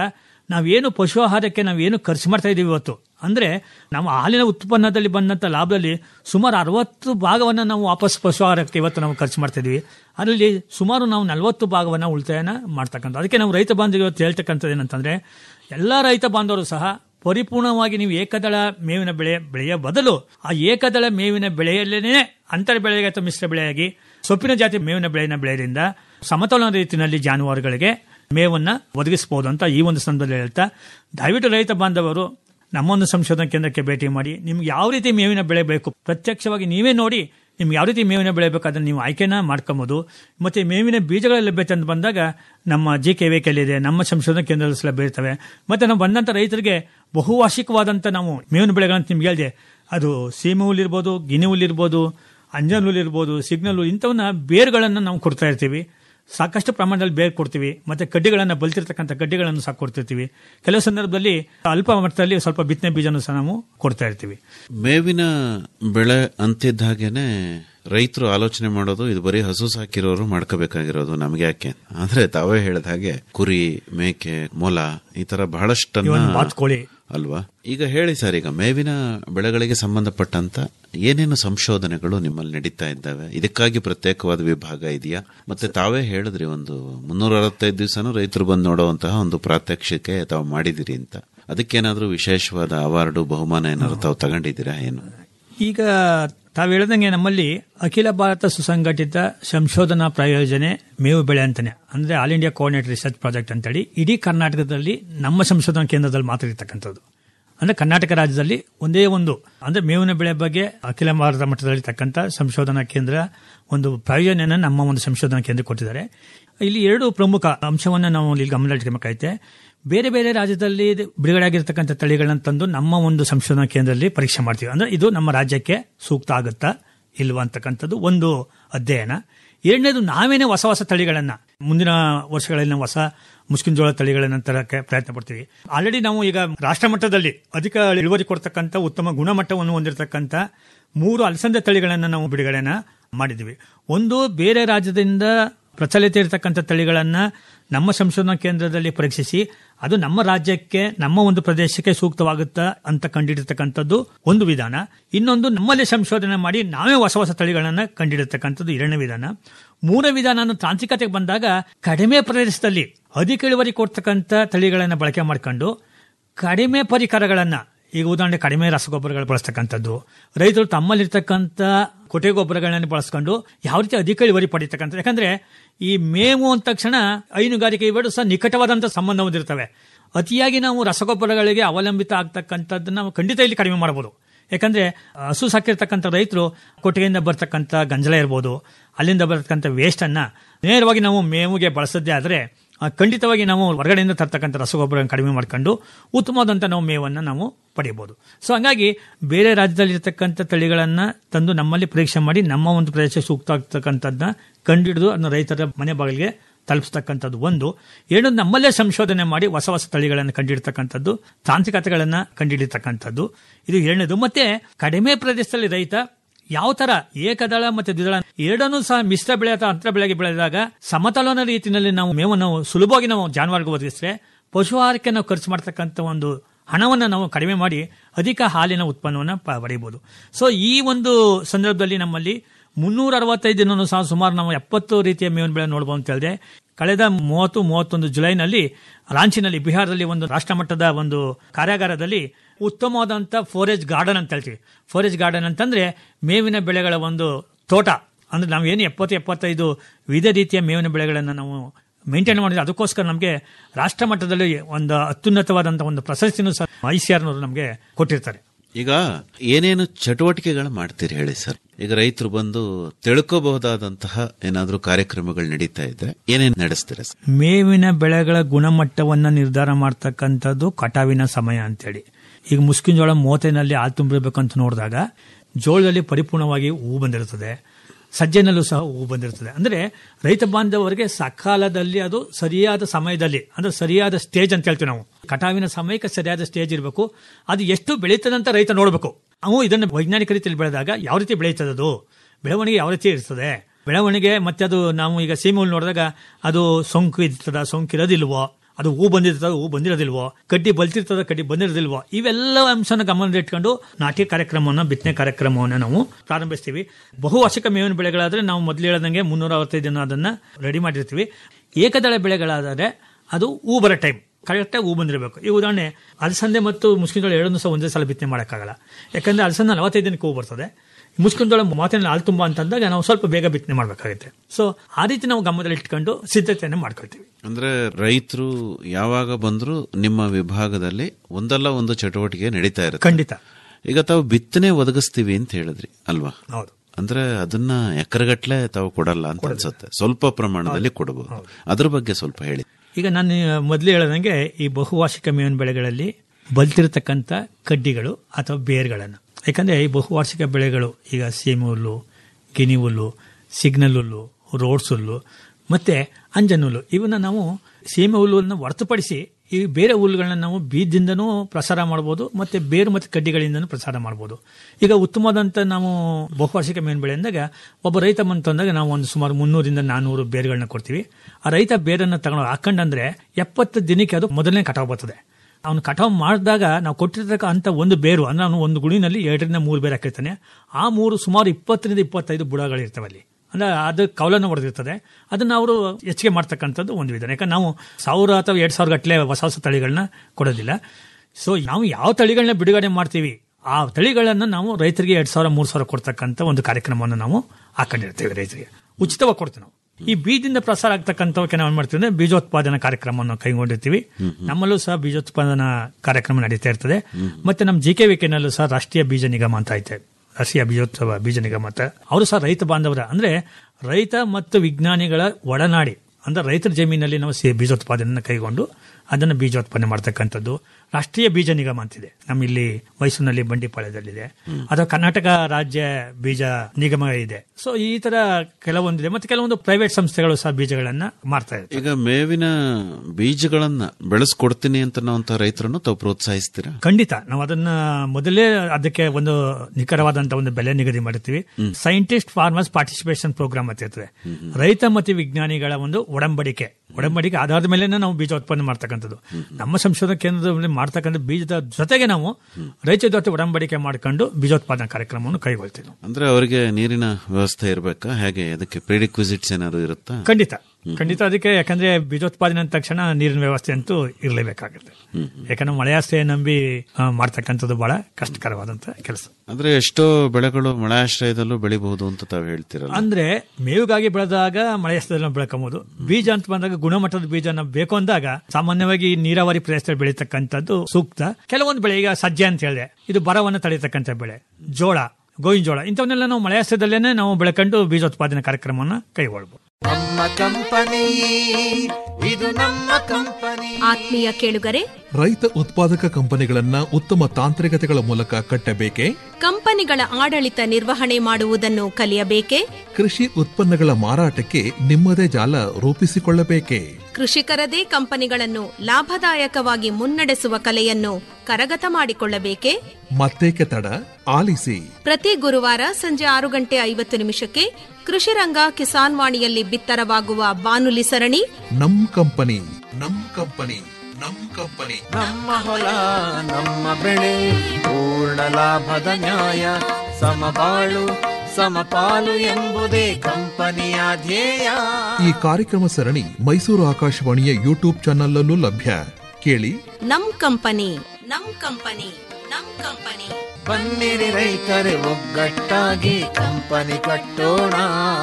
ನಾವೇನು ಪಶು ಆಹಾರಕ್ಕೆ ನಾವೇನು ಖರ್ಚು ಮಾಡ್ತಾ ಇದೀವಿ ಇವತ್ತು ಅಂದ್ರೆ ನಾವು ಹಾಲಿನ ಉತ್ಪನ್ನದಲ್ಲಿ ಬಂದಂತ ಲಾಭದಲ್ಲಿ ಸುಮಾರು ಅರವತ್ತು ಭಾಗವನ್ನ ನಾವು ವಾಪಸ್ ಪಶು ಆಹಾರಕ್ಕೆ ಇವತ್ತು ನಾವು ಖರ್ಚು ಮಾಡ್ತಾ ಇದೀವಿ ಅದರಲ್ಲಿ ಸುಮಾರು ನಾವು ನಲವತ್ತು ಭಾಗವನ್ನ ಉಳಿತಾಯನ ಮಾಡ್ತಕ್ಕಂಥ ಅದಕ್ಕೆ ನಾವು ರೈತ ಬಾಂಧವರು ಇವತ್ತು ಹೇಳ್ತಕ್ಕಂಥದ್ದು ಏನಂತಂದ್ರೆ ಎಲ್ಲ ರೈತ ಬಾಂಧವರು ಸಹ ಪರಿಪೂರ್ಣವಾಗಿ ನೀವು ಏಕದಳ ಮೇವಿನ ಬೆಳೆ ಬೆಳೆಯ ಬದಲು ಆ ಏಕದಳ ಮೇವಿನ ಬೆಳೆಯಲ್ಲೇನೆ ಅಂತರ ಬೆಳೆಗೆ ಅಥವಾ ಮಿಶ್ರ ಬೆಳೆಯಾಗಿ ಸೊಪ್ಪಿನ ಜಾತಿ ಮೇವಿನ ಬೆಳೆಯನ್ನು ಬೆಳೆಯೋದ್ರಿಂದ ಸಮತೋಲನ ರೀತಿಯಲ್ಲಿ ಜಾನುವಾರುಗಳಿಗೆ ಮೇವನ್ನ ಒದಗಿಸಬಹುದು ಅಂತ ಈ ಒಂದು ಸಂದರ್ಭದಲ್ಲಿ ಹೇಳ್ತಾ ದಯವಿಟ್ಟು ರೈತ ಬಾಂಧವರು ನಮ್ಮೊಂದು ಸಂಶೋಧನಾ ಕೇಂದ್ರಕ್ಕೆ ಭೇಟಿ ಮಾಡಿ ನಿಮ್ಗೆ ಯಾವ ರೀತಿ ಮೇವಿನ ಬೆಳೆ ಬೇಕು ಪ್ರತ್ಯಕ್ಷವಾಗಿ ನೀವೇ ನೋಡಿ ನಿಮ್ಗೆ ಯಾವ ರೀತಿ ಮೇವಿನ ಬೆಳೆ ಬೇಕು ಅದನ್ನು ನೀವು ಆಯ್ಕೆನ ಮಾಡ್ಕೊಬೋದು ಮತ್ತೆ ಮೇವಿನ ಬೀಜಗಳ ಲಭ್ಯತೆ ಅಂತ ಬಂದಾಗ ನಮ್ಮ ಜಿ ಕೆ ಇದೆ ನಮ್ಮ ಸಂಶೋಧನಾ ಕೇಂದ್ರದಲ್ಲಿ ಸಹ ಲಭ್ಯ ಇರ್ತವೆ ಮತ್ತೆ ನಾವು ಬಂದಂತ ರೈತರಿಗೆ ಬಹುವಾರ್ಷಿಕವಾದಂಥ ನಾವು ಮೇವಿನ ಬೆಳೆಗಳಂತ ನಿಮ್ಗೆ ಹೇಳಿದೆ ಅದು ಸೀಮೆ ಹುಲ್ ಇರ್ಬೋದು ಗಿನಿ ಹುಲ್ ಇರ್ಬೋದು ಅಂಜನ್ ಹುಲ್ ಇರ್ಬೋದು ಸಿಗ್ನಲ್ ಹುಲ್ ಇಂಥವನ್ನ ಬೇರುಗಳನ್ನು ನಾವು ಕೊಡ್ತಾ ಇರ್ತೀವಿ ಸಾಕಷ್ಟು ಪ್ರಮಾಣದಲ್ಲಿ ಬೇರ್ ಕೊಡ್ತೀವಿ ಮತ್ತೆ ಕಡ್ಡಿಗಳನ್ನು ಬಲ್ತಿರ್ತಕ್ಕಂಥ ಕಡ್ಡಿಗಳನ್ನು ಸಹ ಕೊಡ್ತಿರ್ತೀವಿ ಕೆಲವು ಸಂದರ್ಭದಲ್ಲಿ ಅಲ್ಪ ಮಟ್ಟದಲ್ಲಿ ಸ್ವಲ್ಪ ಬಿತ್ತನೆ ಬೀಜನೂ ಸಹ ನಾವು ಕೊಡ್ತಾ ಇರ್ತೀವಿ ಮೇವಿನ ಬೆಳೆ ಅಂತಿದ್ದ ಹಾಗೇನೆ ರೈತರು ಆಲೋಚನೆ ಮಾಡೋದು ಇದು ಬರೀ ಹಸು ಸಾಕಿರೋರು ಮಾಡ್ಕೋಬೇಕಾಗಿರೋದು ನಮ್ಗೆ ಯಾಕೆ ಆದ್ರೆ ತಾವೇ ಹೇಳಿದ ಹಾಗೆ ಕುರಿ ಮೇಕೆ ಮೊಲ ಈ ತರ ಬಹಳಷ್ಟನ್ನ ಇವನ್ ಬಾತುಕೋಳಿ. ಅಲ್ವಾ ಈಗ ಹೇಳಿ ಸರ್ ಈಗ ಮೇವಿನ ಬೆಳೆಗಳಿಗೆ ಸಂಬಂಧಪಟ್ಟಂತ ಏನೇನು ಸಂಶೋಧನೆಗಳು ನಿಮ್ಮಲ್ಲಿ ನಡೀತಾ ಇದ್ದಾವೆ ಇದಕ್ಕಾಗಿ ಪ್ರತ್ಯೇಕವಾದ ವಿಭಾಗ ಇದೆಯಾ ಮತ್ತೆ ತಾವೇ ಹೇಳಿದ್ರಿ ಒಂದು ಮುನ್ನೂರ ಅರವತ್ತೈದು ದಿವಸನೂ ರೈತರು ಬಂದು ನೋಡುವಂತಹ ಒಂದು ಪ್ರಾತ್ಯಕ್ಷಿಕೆ ತಾವು ಮಾಡಿದಿರಿ ಅಂತ ಅದಕ್ಕೇನಾದ್ರೂ ವಿಶೇಷವಾದ ಅವಾರ್ಡು ಬಹುಮಾನ ಏನಾದ್ರು ತಾವು ತಗೊಂಡಿದ್ದೀರಾ ಏನು ಈಗ ತಾವು ಹೇಳ್ದಂಗೆ ನಮ್ಮಲ್ಲಿ ಅಖಿಲ ಭಾರತ ಸುಸಂಘಟಿತ ಸಂಶೋಧನಾ ಪ್ರಾಯೋಜನೆ ಮೇವು ಬೆಳೆ ಅಂತಾನೆ ಅಂದ್ರೆ all India coordinate research project ಅಂತೇಳಿ ಇಡೀ ಕರ್ನಾಟಕದಲ್ಲಿ ನಮ್ಮ ಸಂಶೋಧನಾ ಕೇಂದ್ರದಲ್ಲಿ ಮಾತ್ರ ಇರ್ತಕ್ಕಂಥದ್ದು ಅಂದ್ರೆ ಕರ್ನಾಟಕ ರಾಜ್ಯದಲ್ಲಿ ಒಂದೇ ಒಂದು ಅಂದ್ರೆ ಮೇವಿನ ಬೆಳೆ ಬಗ್ಗೆ ಅಖಿಲ ಭಾರತ ಮಟ್ಟದಲ್ಲಿ ತಕ್ಕಂಥ ಸಂಶೋಧನಾ ಕೇಂದ್ರ ಒಂದು ಪ್ರಾಯೋಜನೆಯನ್ನು ನಮ್ಮ ಒಂದು ಸಂಶೋಧನಾ ಕೇಂದ್ರ ಕೊಟ್ಟಿದ್ದಾರೆ ಇಲ್ಲಿ ಎರಡು ಪ್ರಮುಖ ಅಂಶವನ್ನು ನಾವು ಇಲ್ಲಿ ಗಮನದಲ್ಲಿಟ್ಕೋಬೇಕಾಯ್ತೆ ಬೇರೆ ಬೇರೆ ರಾಜ್ಯದಲ್ಲಿ ಬಿಡುಗಡೆ ಆಗಿರ್ತಕ್ಕಂಥ ತಳಿಗಳನ್ನ ತಂದು ನಮ್ಮ ಒಂದು ಸಂಶೋಧನಾ ಕೇಂದ್ರದಲ್ಲಿ ಪರೀಕ್ಷೆ ಮಾಡ್ತೀವಿ ಅಂದ್ರೆ ಇದು ನಮ್ಮ ರಾಜ್ಯಕ್ಕೆ ಸೂಕ್ತ ಆಗುತ್ತಾ ಇಲ್ವಾ ಅಂತಕ್ಕಂಥದ್ದು ಒಂದು ಅಧ್ಯಯನ ಎರಡನೇದು ನಾವೇನೇ ಹೊಸ ಹೊಸ ತಳಿಗಳನ್ನ ಮುಂದಿನ ವರ್ಷಗಳಲ್ಲಿ ನಾವು ಹೊಸ ಮುಸ್ಕಿನ್ ಜೋಳ ತಳಿಗಳನ್ನ ತರಕ್ಕೆ ಪ್ರಯತ್ನ ಪಡ್ತೀವಿ ಆಲ್ರೆಡಿ ನಾವು ಈಗ ರಾಷ್ಟ್ರ ಮಟ್ಟದಲ್ಲಿ ಅಧಿಕ ಇಳುವರಿ ಕೊಡ್ತಕ್ಕಂಥ ಉತ್ತಮ ಗುಣಮಟ್ಟವನ್ನು ಹೊಂದಿರತಕ್ಕಂಥ ಮೂರು ಅಲಸಂದೆ ತಳಿಗಳನ್ನ ನಾವು ಬಿಡುಗಡೆನ ಮಾಡಿದ್ವಿ ಒಂದು ಬೇರೆ ರಾಜ್ಯದಿಂದ ಪ್ರಚಲಿತ ಇರತಕ್ಕಂಥ ತಳಿಗಳನ್ನ ನಮ್ಮ ಸಂಶೋಧನಾ ಕೇಂದ್ರದಲ್ಲಿ ಪರೀಕ್ಷಿಸಿ ಅದು ನಮ್ಮ ರಾಜ್ಯಕ್ಕೆ ನಮ್ಮ ಒಂದು ಪ್ರದೇಶಕ್ಕೆ ಸೂಕ್ತವಾಗುತ್ತಾ ಅಂತ ಕಂಡಿಡಿರ್ತಕ್ಕಂಥದ್ದು ಒಂದು ವಿಧಾನ ಇನ್ನೊಂದು ನಮ್ಮಲ್ಲಿ ಸಂಶೋಧನೆ ಮಾಡಿ ನಾವೇ ಹೊಸ ಹೊಸ ತಳಿಗಳನ್ನ ಕಂಡಿಡಿರ್ತಕ್ಕಂಥದ್ದು ಎರಡನೇ ವಿಧಾನ ಮೂರನೇ ವಿಧಾನ ಅನ್ನೋ ತಾಂತ್ರಿಕತೆಗೆ ಬಂದಾಗ ಕಡಿಮೆ ಪ್ರದೇಶದಲ್ಲಿ ಅಧಿಕ ಇಳುವರಿ ಕೊಡ್ತಕ್ಕಂಥ ತಳಿಗಳನ್ನ ಬಳಕೆ ಮಾಡ್ಕೊಂಡು ಕಡಿಮೆ ಪರಿಕರಗಳನ್ನ ಈಗ ಉದಾಹರಣೆ ಕಡಿಮೆ ರಸಗೊಬ್ಬರಗಳು ಬಳಸ್ತಕ್ಕಂಥದ್ದು ರೈತರು ತಮ್ಮಲ್ಲಿರ್ತಕ್ಕಂಥ ಕೊಟ್ಟೆ ಗೊಬ್ಬರಗಳನ್ನು ಬಳಸ್ಕೊಂಡು ಯಾವ ರೀತಿ ಅಧಿಕ ಇಳುವರಿ ಪಡಿತಕ್ಕಂಥ ಯಾಕಂದ್ರೆ ಈ ಮೇವು ಅಂದ ತಕ್ಷಣ ಹೈನುಗಾರಿಕೆ ಇವೆರಡು ಸಹ ನಿಕಟವಾದಂಥ ಸಂಬಂಧ ಹೊಂದಿರ್ತವೆ ಅತಿಯಾಗಿ ನಾವು ರಸಗೊಬ್ಬರಗಳಿಗೆ ಅವಲಂಬಿತ ಆಗ್ತಕ್ಕಂಥದ್ದನ್ನ ನಾವು ಖಂಡಿತ ಇಲ್ಲಿ ಕಡಿಮೆ ಮಾಡಬಹುದು ಯಾಕಂದ್ರೆ ಹಸು ಸಾಕಿರ್ತಕ್ಕಂಥ ರೈತರು ಕೊಟ್ಟಿಗೆಯಿಂದ ಬರ್ತಕ್ಕಂಥ ಗಂಜಲ ಇರ್ಬೋದು ಅಲ್ಲಿಂದ ಬರ್ತಕ್ಕಂಥ ವೇಸ್ಟ್ ಅನ್ನ ನೇರವಾಗಿ ನಾವು ಮೇವಿಗೆ ಬಳಸದ್ದೇ ಆದ್ರೆ ಆ, ಖಂಡಿತವಾಗಿ ನಾವು ಹೊರಗಡೆಯಿಂದ ತರ್ತಕ್ಕಂಥ ರಸಗೊಬ್ಬರ ಕಡಿಮೆ ಮಾಡ್ಕೊಂಡು ಉತ್ತಮವಾದಂಥ ನಾವು ಮೇವನ್ನು ನಾವು ಪಡೆಯಬಹುದು ಸೊ ಹಂಗಾಗಿ ಬೇರೆ ರಾಜ್ಯದಲ್ಲಿ ಇರತಕ್ಕಂಥ ತಳಿಗಳನ್ನ ತಂದು ನಮ್ಮಲ್ಲಿ ಪರೀಕ್ಷೆ ಮಾಡಿ ನಮ್ಮ ಒಂದು ಪ್ರದೇಶ ಸೂಕ್ತ ಆಗ್ತಕ್ಕಂಥದ್ದನ್ನ ಕಂಡಿಡಿದು ಅದನ್ನ ರೈತರ ಮನೆ ಬಾಗಿಲಿಗೆ ತಲುಪಿಸ್ತಕ್ಕಂಥದ್ದು ಒಂದು ಎರಡು ನಮ್ಮಲ್ಲೇ ಸಂಶೋಧನೆ ಮಾಡಿ ಹೊಸ ಹೊಸ ತಳಿಗಳನ್ನು ಕಂಡಿಡ್ತಕ್ಕಂಥದ್ದು ತಾಂತ್ರಿಕತೆಗಳನ್ನ ಕಂಡಿಡಿತಕ್ಕಂಥದ್ದು ಇದು ಎರಡನೇದು ಮತ್ತೆ ಕಡಿಮೆ ಪ್ರದೇಶದಲ್ಲಿ ರೈತ ಯಾವ ತರ ಏಕದಳ ಮತ್ತೆ ದ್ವಿದಳ ಎರಡನ್ನೂ ಸಹ ಮಿಶ್ರ ಬೆಳೆ ಅಥವಾ ಅಂತರ ಬೆಳೆಗೆ ಬೆಳೆದಾಗ ಸಮತೋಲನ ರೀತಿಯಲ್ಲಿ ನಾವು ಮೇವನ್ನು ಸುಲಭವಾಗಿ ನಾವು ಜಾನುವಾರಿಗೆ ಒದಗಿಸಿದ್ರೆ ಪಶು ಆಹಾರಕ್ಕೆ ನಾವು ಖರ್ಚು ಮಾಡ್ತಕ್ಕಂಥ ಒಂದು ಹಣವನ್ನು ನಾವು ಕಡಿಮೆ ಮಾಡಿ ಅಧಿಕ ಹಾಲಿನ ಉತ್ಪನ್ನವನ್ನು ಪ- ಪಡೆಯಬಹುದು ಸೊ ಈ ಒಂದು ಸಂದರ್ಭದಲ್ಲಿ ನಮ್ಮಲ್ಲಿ ಮುನ್ನೂರ ಅರವತ್ತೈದು ದಿನನೂ ಸಹ ಸುಮಾರು ನಾವು ಎಪ್ಪತ್ತು ರೀತಿಯ ಮೇವಿನ ಬೆಳೆ ನೋಡಬಹುದು ಅಂತ ಹೇಳಿದ್ರೆ ಕಳೆದ ಮೂವತ್ತು ಮೂವತ್ತೊಂದು ಜುಲೈನಲ್ಲಿ ರಾಂಚಿನಲ್ಲಿ ಬಿಹಾರದಲ್ಲಿ ಒಂದು ರಾಷ್ಟ್ರಮಟ್ಟದ ಒಂದು ಕಾರ್ಯಾಗಾರದಲ್ಲಿ ಉತ್ತಮವಾದಂಥ ಫೋರೇಜ್ ಗಾರ್ಡನ್ ಅಂತ ಹೇಳ್ತೀವಿ ಫೋರೇಜ್ ಗಾರ್ಡನ್ ಅಂತಂದ್ರೆ ಮೇವಿನ ಬೆಳೆಗಳ ಒಂದು ತೋಟ ಅಂದ್ರೆ ನಾವು ಏನು ಎಪ್ಪತ್ತು ಎಪ್ಪತ್ತೈದು ವಿವಿಧ ರೀತಿಯ ಮೇವಿನ ಬೆಳೆಗಳನ್ನು ನಾವು ಮೇಂಟೈನ್ ಮಾಡಿದ್ರೆ ಅದಕ್ಕೋಸ್ಕರ ನಮಗೆ ರಾಷ್ಟ್ರ ಮಟ್ಟದಲ್ಲಿ ಒಂದು ಅತ್ಯುನ್ನತವಾದಂಥ ಒಂದು ಪ್ರಶಸ್ತಿನೂ ಸಹ ಐ ಸಿ ಆರ್ನವರು ನಮಗೆ ಕೊಟ್ಟಿರ್ತಾರೆ ಈಗ ಏನೇನು ಚಟುವಟಿಕೆಗಳು ಮಾಡ್ತೀರಿ ಹೇಳಿ ಸರ್ ಈಗ ರೈತರು ಬಂದು ತಿಳ್ಕೋಬಹುದಾದಂತಹ ಏನಾದ್ರೂ ಕಾರ್ಯಕ್ರಮಗಳು ನಡೀತಾ ಇದ್ರೆ ಏನೇನು ನಡೆಸ್ತೀರಾ ಸರ್ ಮೇವಿನ ಬೆಳೆಗಳ ಗುಣಮಟ್ಟವನ್ನ ನಿರ್ಧಾರ ಮಾಡ್ತಕ್ಕಂಥದ್ದು ಕಟಾವಿನ ಸಮಯ ಅಂತೇಳಿ ಈಗ ಮುಸ್ಕಿನ ಜೋಳ ಮೂವತ್ತೈನಲ್ಲಿ ಹಾಲು ತುಂಬಿರ್ಬೇಕಂತ ನೋಡಿದಾಗ ಜೋಳದಲ್ಲಿ ಪರಿಪೂರ್ಣವಾಗಿ ಹೂ ಬಂದಿರುತ್ತದೆ ಸಜ್ಜೆನಲ್ಲೂ ಸಹ ಹೂ ಬಂದಿರ್ತದೆ ಅಂದ್ರೆ ರೈತ ಬಾಂಧವರಿಗೆ ಸಕಾಲದಲ್ಲಿ ಅದು ಸರಿಯಾದ ಸಮಯದಲ್ಲಿ ಅಂದ್ರೆ ಸರಿಯಾದ ಸ್ಟೇಜ್ ಅಂತ ಹೇಳ್ತೀವಿ ನಾವು ಕಟಾವಿನ ಸಮಯಕ್ಕೆ ಸರಿಯಾದ ಸ್ಟೇಜ್ ಇರಬೇಕು ಅದು ಎಷ್ಟು ಬೆಳೀತದಂತ ರೈತ ನೋಡಬೇಕು ಅವು ಇದನ್ನು ವೈಜ್ಞಾನಿಕ ರೀತಿಯಲ್ಲಿ ಬೆಳೆದಾಗ ಯಾವ ರೀತಿ ಬೆಳೀತದೆ ಅದು ಬೆಳವಣಿಗೆ ಯಾವ ರೀತಿ ಇರ್ತದೆ ಬೆಳವಣಿಗೆ ಮತ್ತೆ ಅದು ನಾವು ಈಗ ಸೀಮೆ ಹುಲ್ಲು ನೋಡಿದಾಗ ಅದು ಸೋಂಕು ಇರ್ತದ ಸೋಂಕು ಇರೋದಿಲ್ವೋ ಅದು ಹೂ ಬಂದಿರ್ತದ ಹೂ ಬಂದಿರೋದಿಲ್ವೋ ಕಡ್ಡಿ ಬಲ್ತಿರ್ತದ ಕಡ್ಡಿ ಬಂದಿರೋದಿಲ್ವೋ ಇವೆಲ್ಲ ಅಂಶನ ಗಮನದಲ್ಲಿಟ್ಕೊಂಡು ನಾಟಿ ಕಾರ್ಯಕ್ರಮವನ್ನು ಬಿತ್ತನೆ ಕಾರ್ಯಕ್ರಮವನ್ನು ನಾವು ಪ್ರಾರಂಭಿಸ್ತೀವಿ ಬಹುವಾರ್ಷಿಕ ಮೇವಿನ ಬೆಳೆಗಳಾದ್ರೆ ನಾವು ಮೊದಲು ಹೇಳದಂಗೆ ಮುನ್ನೂರ ಅರವತ್ತೈದು ದಿನ ಅದನ್ನ ರೆಡಿ ಮಾಡಿರ್ತೀವಿ ಏಕದಳ ಬೆಳೆಗಳಾದರೆ ಅದು ಹೂ ಬರೋ ಟೈಮ್ ಕರೆಕ್ಟಾಗಿ ಹೂ ಬಂದಿರಬೇಕು ಈ ಉದಾಹರಣೆ ಅಲಸಂದೆ ಮತ್ತು ಮುಸ್ಕಿನ ಜೋಳ ಎರಡನ್ನೂ ಸಹ ಒಂದೇ ಸಲ ಬಿತ್ತನೆ ಮಾಡೋಕ್ಕಾಗಲ್ಲ ಯಾಕಂದ್ರೆ ಅಲಸಂದೆ ನಲವತ್ತೈದು ದಿನಕ್ಕೆ ಹೂ ಬರ್ತದೆ ಮುಸ್ಕಿನ ಜೋಳ ಮಾತಿನ ಹಾಲು ತುಂಬ ಅಂತಂದಾಗ ನಾವು ಸ್ವಲ್ಪ ಬೇಗ ಬಿತ್ತನೆ ಮಾಡಬೇಕಾಗುತ್ತೆ ಸೊ ಆ ರೀತಿ ನಾವು ಗಮನದಲ್ಲಿ ಇಟ್ಕೊಂಡು ಸಿದ್ಧತೆಯನ್ನು ಮಾಡ್ಕೊಳ್ತೀವಿ ಅಂದ್ರೆ ರೈತರು ಯಾವಾಗ ಬಂದ್ರು ನಿಮ್ಮ ವಿಭಾಗದಲ್ಲಿ ಒಂದಲ್ಲ ಒಂದು ಚಟುವಟಿಕೆ ನಡೀತಾ ಇರುತ್ತೆ ಖಂಡಿತ ಈಗ ತಾವು ಬಿತ್ತನೆ ಒದಗಿಸ್ತೀವಿ ಅಂತ ಹೇಳಿದ್ರಿ ಅಲ್ವಾ ಹೌದು ಅಂದ್ರೆ ಅದನ್ನ ಎಕರೆಗಟ್ಲೆ ತಾವು ಕೊಡಲ್ಲ ಅಂತ ಅನ್ಸುತ್ತೆ ಸ್ವಲ್ಪ ಪ್ರಮಾಣದಲ್ಲಿ ಕೊಡಬಹುದು ಅದ್ರ ಬಗ್ಗೆ ಸ್ವಲ್ಪ ಹೇಳಿ ಈಗ ನಾನು ಮೊದಲು ಹೇಳದಂಗೆ ಈ ಬಹುವಾರ್ಷಿಕ ಮೇವಿನ ಬೆಳೆಗಳಲ್ಲಿ ಬಲ್ತಿರತಕ್ಕಂಥ ಕಡ್ಡಿಗಳು ಅಥವಾ ಬೇರ್ಗಳನ್ನು ಯಾಕಂದ್ರೆ ಈ ಬಹುವಾರ್ಷಿಕ ಬೆಳೆಗಳು ಈಗ ಸೀಮೆ ಹುಲ್ಲು ಗಿನಿ ಹುಲ್ಲು ಸಿಗ್ನಲ್ ಹುಲ್ಲು ರೋಡ್ಸ್ ಹುಲ್ಲು ಮತ್ತೆ ಅಂಜನ್ ಹುಲ್ಲು ಇವನ್ನ ನಾವು ಸೀಮೆ ಹುಲ್ಲನ್ನು ಹೊರತುಪಡಿಸಿ ಈ ಬೇರೆ ಹುಲ್ಲುಗಳನ್ನ ನಾವು ಬೀಜದಿಂದನೂ ಪ್ರಸಾರ ಮಾಡ್ಬೋದು ಮತ್ತೆ ಬೇರು ಮತ್ತು ಕಡ್ಡಿಗಳಿಂದನೂ ಪ್ರಸಾರ ಮಾಡ್ಬೋದು ಈಗ ಉತ್ತಮವಾದಂಥ ನಾವು ಬಹುವಾರ್ಷಿಕ ಮೇವಿನ ಬೆಳೆ ಅಂದಾಗ ಒಬ್ಬ ರೈತ ಬಂತಂದಾಗ ನಾವು ಒಂದು ಸುಮಾರು ಮುನ್ನೂರಿಂದ ನಾನ್ನೂರು ಬೇರುಗಳನ್ನ ಕೊಡ್ತೀವಿ ಆ ರೈತ ಬೇರನ್ನು ತಗೊಂಡು ಹಾಕೊಂಡಂದ್ರೆ ಎಪ್ಪತ್ತು ದಿನಕ್ಕೆ ಅದು ಮೊದಲನೇ ಕಟಾವು ಬರ್ತದೆ ಅವನು ಕಟಾವು ಮಾಡಿದಾಗ ನಾವು ಕೊಟ್ಟಿರ್ತಕ್ಕ ಅಂತ ಒಂದು ಬೇರು ಅಂದ್ರೆ ಅವನು ಒಂದು ಗುಣಿನಲ್ಲಿ ಎರಡರಿಂದ ಮೂರು ಬೇರು ಹಾಕಿರ್ತಾನೆ ಆ ಮೂರು ಸುಮಾರು ಇಪ್ಪತ್ತರಿಂದ ಇಪ್ಪತ್ತೈದು ಬುಡಗಳಿರ್ತವೆ ಅಲ್ಲಿ ಅಂದ್ರೆ ಅದು ಕೌಲನ್ನು ಹೊಡೆದಿರ್ತದೆ ಅದನ್ನ ಅವರು ಹೆಚ್ಚಿಗೆ ಮಾಡ್ತಕ್ಕಂಥದ್ದು ಒಂದು ವಿಧಾನ ಯಾಕಂದ್ರೆ ನಾವು ಸಾವಿರ ಅಥವಾ ಎರಡು ಸಾವಿರ ಗಟ್ಟಲೆ ಹೊಸ ಹೊಸ ತಳಿಗಳನ್ನ ಕೊಡೋದಿಲ್ಲ ಸೊ ನಾವು ಯಾವ ತಳಿಗಳನ್ನ ಬಿಡುಗಡೆ ಮಾಡ್ತೀವಿ ಆ ತಳಿಗಳನ್ನು ನಾವು ರೈತರಿಗೆ ಎರಡು ಸಾವಿರ ಮೂರು ಸಾವಿರ ಕೊಡ್ತಕ್ಕಂಥ ಒಂದು ಕಾರ್ಯಕ್ರಮವನ್ನು ನಾವು ಹಾಕೊಂಡಿರ್ತೀವಿ ರೈತರಿಗೆ ಉಚಿತವಾಗಿ ಕೊಡ್ತೀವಿ ನಾವು ಈ ಬೀಜದಿಂದ ಪ್ರಸಾರ ಆಗ್ತಕ್ಕಂಥವಕ್ಕೆ ನಾವು ಏನ್ ಮಾಡ್ತೀವಿ ಅಂದ್ರೆ ಬೀಜೋತ್ಪಾದನಾ ಕಾರ್ಯಕ್ರಮವನ್ನು ಕೈಗೊಂಡಿರ್ತೀವಿ ನಮ್ಮಲ್ಲೂ ಸಹ ಬೀಜೋತ್ಪಾದನಾ ಕಾರ್ಯಕ್ರಮ ನಡೀತಾ ಇರ್ತದೆ ಮತ್ತೆ ನಮ್ಮ ಜಿ ಕೆ ವಿಕೆನಲ್ಲೂ ಸಹ ರಾಷ್ಟ್ರೀಯ ಬೀಜ ನಿಗಮ ಅಂತ ಐತೆ ರಾಷ್ಟ್ರೀಯ ಬೀಜೋತ್ಸವ ಬೀಜ ನಿಗಮ ಅಂತ ಅವರು ಸಹ ರೈತ ಬಾಂಧವರ ಅಂದ್ರೆ ರೈತ ಮತ್ತು ವಿಜ್ಞಾನಿಗಳ ಒಡನಾಡಿ ಅಂದ್ರೆ ರೈತರ ಜಮೀನಲ್ಲಿ ನಾವು ಸೇ- ಬೀಜೋತ್ಪಾದನೆಯನ್ನು ಕೈಗೊಂಡು ಅದನ್ನು ಬೀಜೋತ್ಪಾದನೆ ಮಾಡ್ತಕ್ಕಂಥದ್ದು ರಾಷ್ಟ್ರೀಯ ಬೀಜ ನಿಗಮ ಅಂತಿದೆ ನಮ್ಮ ಇಲ್ಲಿ ಮೈಸೂರಿನಲ್ಲಿ ಬಂಡಿಪಾಳ್ಯದಲ್ಲಿದೆ ಅಥವಾ ಕರ್ನಾಟಕ ರಾಜ್ಯ ಬೀಜ ನಿಗಮ ಇದೆ ಸೊ ಈ ತರ ಕೆಲವೊಂದಿದೆ ಮತ್ತೆ ಕೆಲವೊಂದು ಪ್ರೈವೇಟ್ ಸಂಸ್ಥೆಗಳು ಸಹ ಬೀಜಗಳನ್ನ ಮಾರ್ತಾ ಇದ್ದಾರೆ ಈಗ ಮೇವಿನ ಬೀಜಗಳನ್ನ ಬೆಳೆಸ್ಕೊಡ್ತೀನಿ ಅಂತ ನಾವಂತ ರೈತರನ್ನು ತಾವು ಪ್ರೋತ್ಸಾಹಿಸ್ತೀರಾ ಖಂಡಿತ ನಾವು ಅದನ್ನ ಮೊದಲೇ ಅದಕ್ಕೆ ಒಂದು ನಿಖರವಾದಂತ ಒಂದು ಬೆಲೆ ನಿಗದಿ ಮಾಡಿರ್ತೀವಿ ಸೈಂಟಿಸ್ಟ್ ಫಾರ್ಮರ್ಸ್ ಪಾರ್ಟಿಸಿಪೇಷನ್ ಪ್ರೋಗ್ರಾಮ್ ಅಂತ ಇರ್ತದೆ ರೈತ ಮತ್ತು ವಿಜ್ಞಾನಿಗಳ ಒಂದು ಒಡಂಬಡಿಕೆ ಒಡಂಬಡಿಕೆ ಆಧಾರದ ಮೇಲೆ ನಾವು ಬೀಜ ಉತ್ಪನ್ನ ಮಾಡ್ತಕ್ಕಂಥದ್ದು ನಮ್ಮ ಸಂಶೋಧನಾ ಕೇಂದ್ರದಲ್ಲಿ ಮಾಡ್ತಕ್ಕಂಥ ಬೀಜದ ಜೊತೆಗೆ ನಾವು ರೈತರ ಜೊತೆ ಒಡಂಬಡಿಕೆ ಮಾಡ್ಕೊಂಡು ಬೀಜೋತ್ಪಾದನಾ ಕಾರ್ಯಕ್ರಮವನ್ನು ಕೈಗೊಳ್ತೀವಿ ನಾವು. ಅಂದ್ರೆ ಅವರಿಗೆ ನೀರಿನ ವ್ಯವಸ್ಥೆ ಇರಬೇಕಾ ಹೇಗೆ ಅದಕ್ಕೆ ಪ್ರಿಡಿಕ್ವಿಸಿಟ್ಸ್ ಏನಾದ್ರು ಇರುತ್ತಾ ಖಂಡಿತ ಖಂಡಿತ ಅದಕ್ಕೆ ಯಾಕಂದ್ರೆ ಬೀಜೋತ್ಪಾದನೆ ಅಂದ ತಕ್ಷಣ ನೀರಿನ ವ್ಯವಸ್ಥೆ ಅಂತೂ ಇರಲೇಬೇಕಾಗುತ್ತೆ ಯಾಕಂದ್ರೆ ಮಳೆಯಾಶ್ರಯ ನಂಬಿ ಆ, ಮಾಡ್ತಕ್ಕಂಥದ್ದು ಬಹಳ ಕಷ್ಟಕರವಾದಂತ ಕೆಲಸ ಅಂದ್ರೆ ಎಷ್ಟೋ ಬೆಳೆಗಳು ಮಳೆಯಾಶ್ರಯದಲ್ಲೂ ಬೆಳಿಬಹುದು ಅಂತ ತಾವು ಹೇಳ್ತಿರಲ್ಲ ಅಂದ್ರೆ ಮೇವಿಗಾಗಿ ಬೆಳೆದಾಗ ಮಳೆಯಾಶ್ರಯದಲ್ಲಿ ಬೆಳ್ಕೊಬಹುದು ಬೀಜ ಅಂತ ಬಂದಾಗ ಗುಣಮಟ್ಟದ ಬೀಜನ ಬೇಕು ಅಂದಾಗ ಸಾಮಾನ್ಯವಾಗಿ ನೀರಾವರಿ ಪ್ರದೇಶದಲ್ಲಿ ಬೆಳೀತಕ್ಕಂಥದ್ದು ಸೂಕ್ತ ಕೆಲವೊಂದು ಬೆಳೆ ಈಗ ಸಜ್ಜೆ ಅಂತ ಹೇಳಿದೆ ಇದು ಬರವನ್ನು ತಡೆಯತಕ್ಕಂಥ ಬೆಳೆ ಜೋಳ ಗೋವಿನ ಜೋಳ ಇಂಥವನ್ನೆಲ್ಲ ನಾವು ಮಳೆಯಾಶ್ರಯದಲ್ಲೇನೆ ನಾವು ಬೆಳ್ಕೊಂಡು ಬೀಜೋತ್ಪಾದನೆ ಕಾರ್ಯಕ್ರಮವನ್ನು ಕೈಗೊಳ್ಬಹುದು ನಮ್ಮ ಕಂಪನಿ ಇದು ನಮ್ಮ ಕಂಪನಿ ಆತ್ಮೀಯ ಕೇಳುಗರೆ ರೈತ ಉತ್ಪಾದಕ ಕಂಪನಿಗಳನ್ನ ಉತ್ತಮ ತಾಂತ್ರಿಕತೆಗಳ ಮೂಲಕ ಕಟ್ಟಬೇಕೆ ಕಂಪನಿಗಳ ಆಡಳಿತ ನಿರ್ವಹಣೆ ಮಾಡುವುದನ್ನು ಕಲಿಯಬೇಕೇ ಕೃಷಿ ಉತ್ಪನ್ನಗಳ ಮಾರಾಟಕ್ಕೆ ನಿಮ್ಮದೇ ಜಾಲ ರೂಪಿಸಿಕೊಳ್ಳಬೇಕೆ ಕೃಷಿಕರದೇ ಕಂಪನಿಗಳನ್ನು ಲಾಭದಾಯಕವಾಗಿ ಮುನ್ನಡೆಸುವ ಕಲೆಯನ್ನು ಕರಗತ ಮಾಡಿಕೊಳ್ಳಬೇಕೇ ಮತ್ತೇಕೆ ತಡ ಆಲಿಸಿ ಪ್ರತಿ ಗುರುವಾರ ಸಂಜೆ ಆರು ಗಂಟೆ ಐವತ್ತು ನಿಮಿಷಕ್ಕೆ ಕೃಷಿರಂಗ ಕಿಸಾನ್ ವಾಣಿಯಲ್ಲಿ ಬಿತ್ತರವಾಗುವ ಬಾನುಲಿ ಸರಣಿ ನಮ್ ಕಂಪನಿ ನಮ್ ಕಂಪನಿ ನಮ್ ಕಂಪನಿ ನಮ್ಮ ಹೊಲ ನಮ್ಮ ಬೆಳೆ ಪೂರ್ಣ ಲಾಭದ ನ್ಯಾಯ ಸಮಬಾಳು ಸಮಪಾಲು ಎಂಬುದೇ ಕಂಪನಿಯ ಧ್ಯೇಯ ಈ ಕಾರ್ಯಕ್ರಮ ಸರಣಿ ಮೈಸೂರು ಆಕಾಶವಾಣಿಯ ಯೂಟ್ಯೂಬ್ ಚಾನಲ್ಲೂ ಲಭ್ಯ ಕೇಳಿ ನಮ್ ಕಂಪನಿ ನಮ್ ಕಂಪನಿ ನಮ್ ಕಂಪನಿ ಬನ್ನಿರಿ ರೈತರೆ ಒಗ್ಗಟ್ಟಾಗಿ ಕಂಪನಿ ಕಟ್ಟೋಣ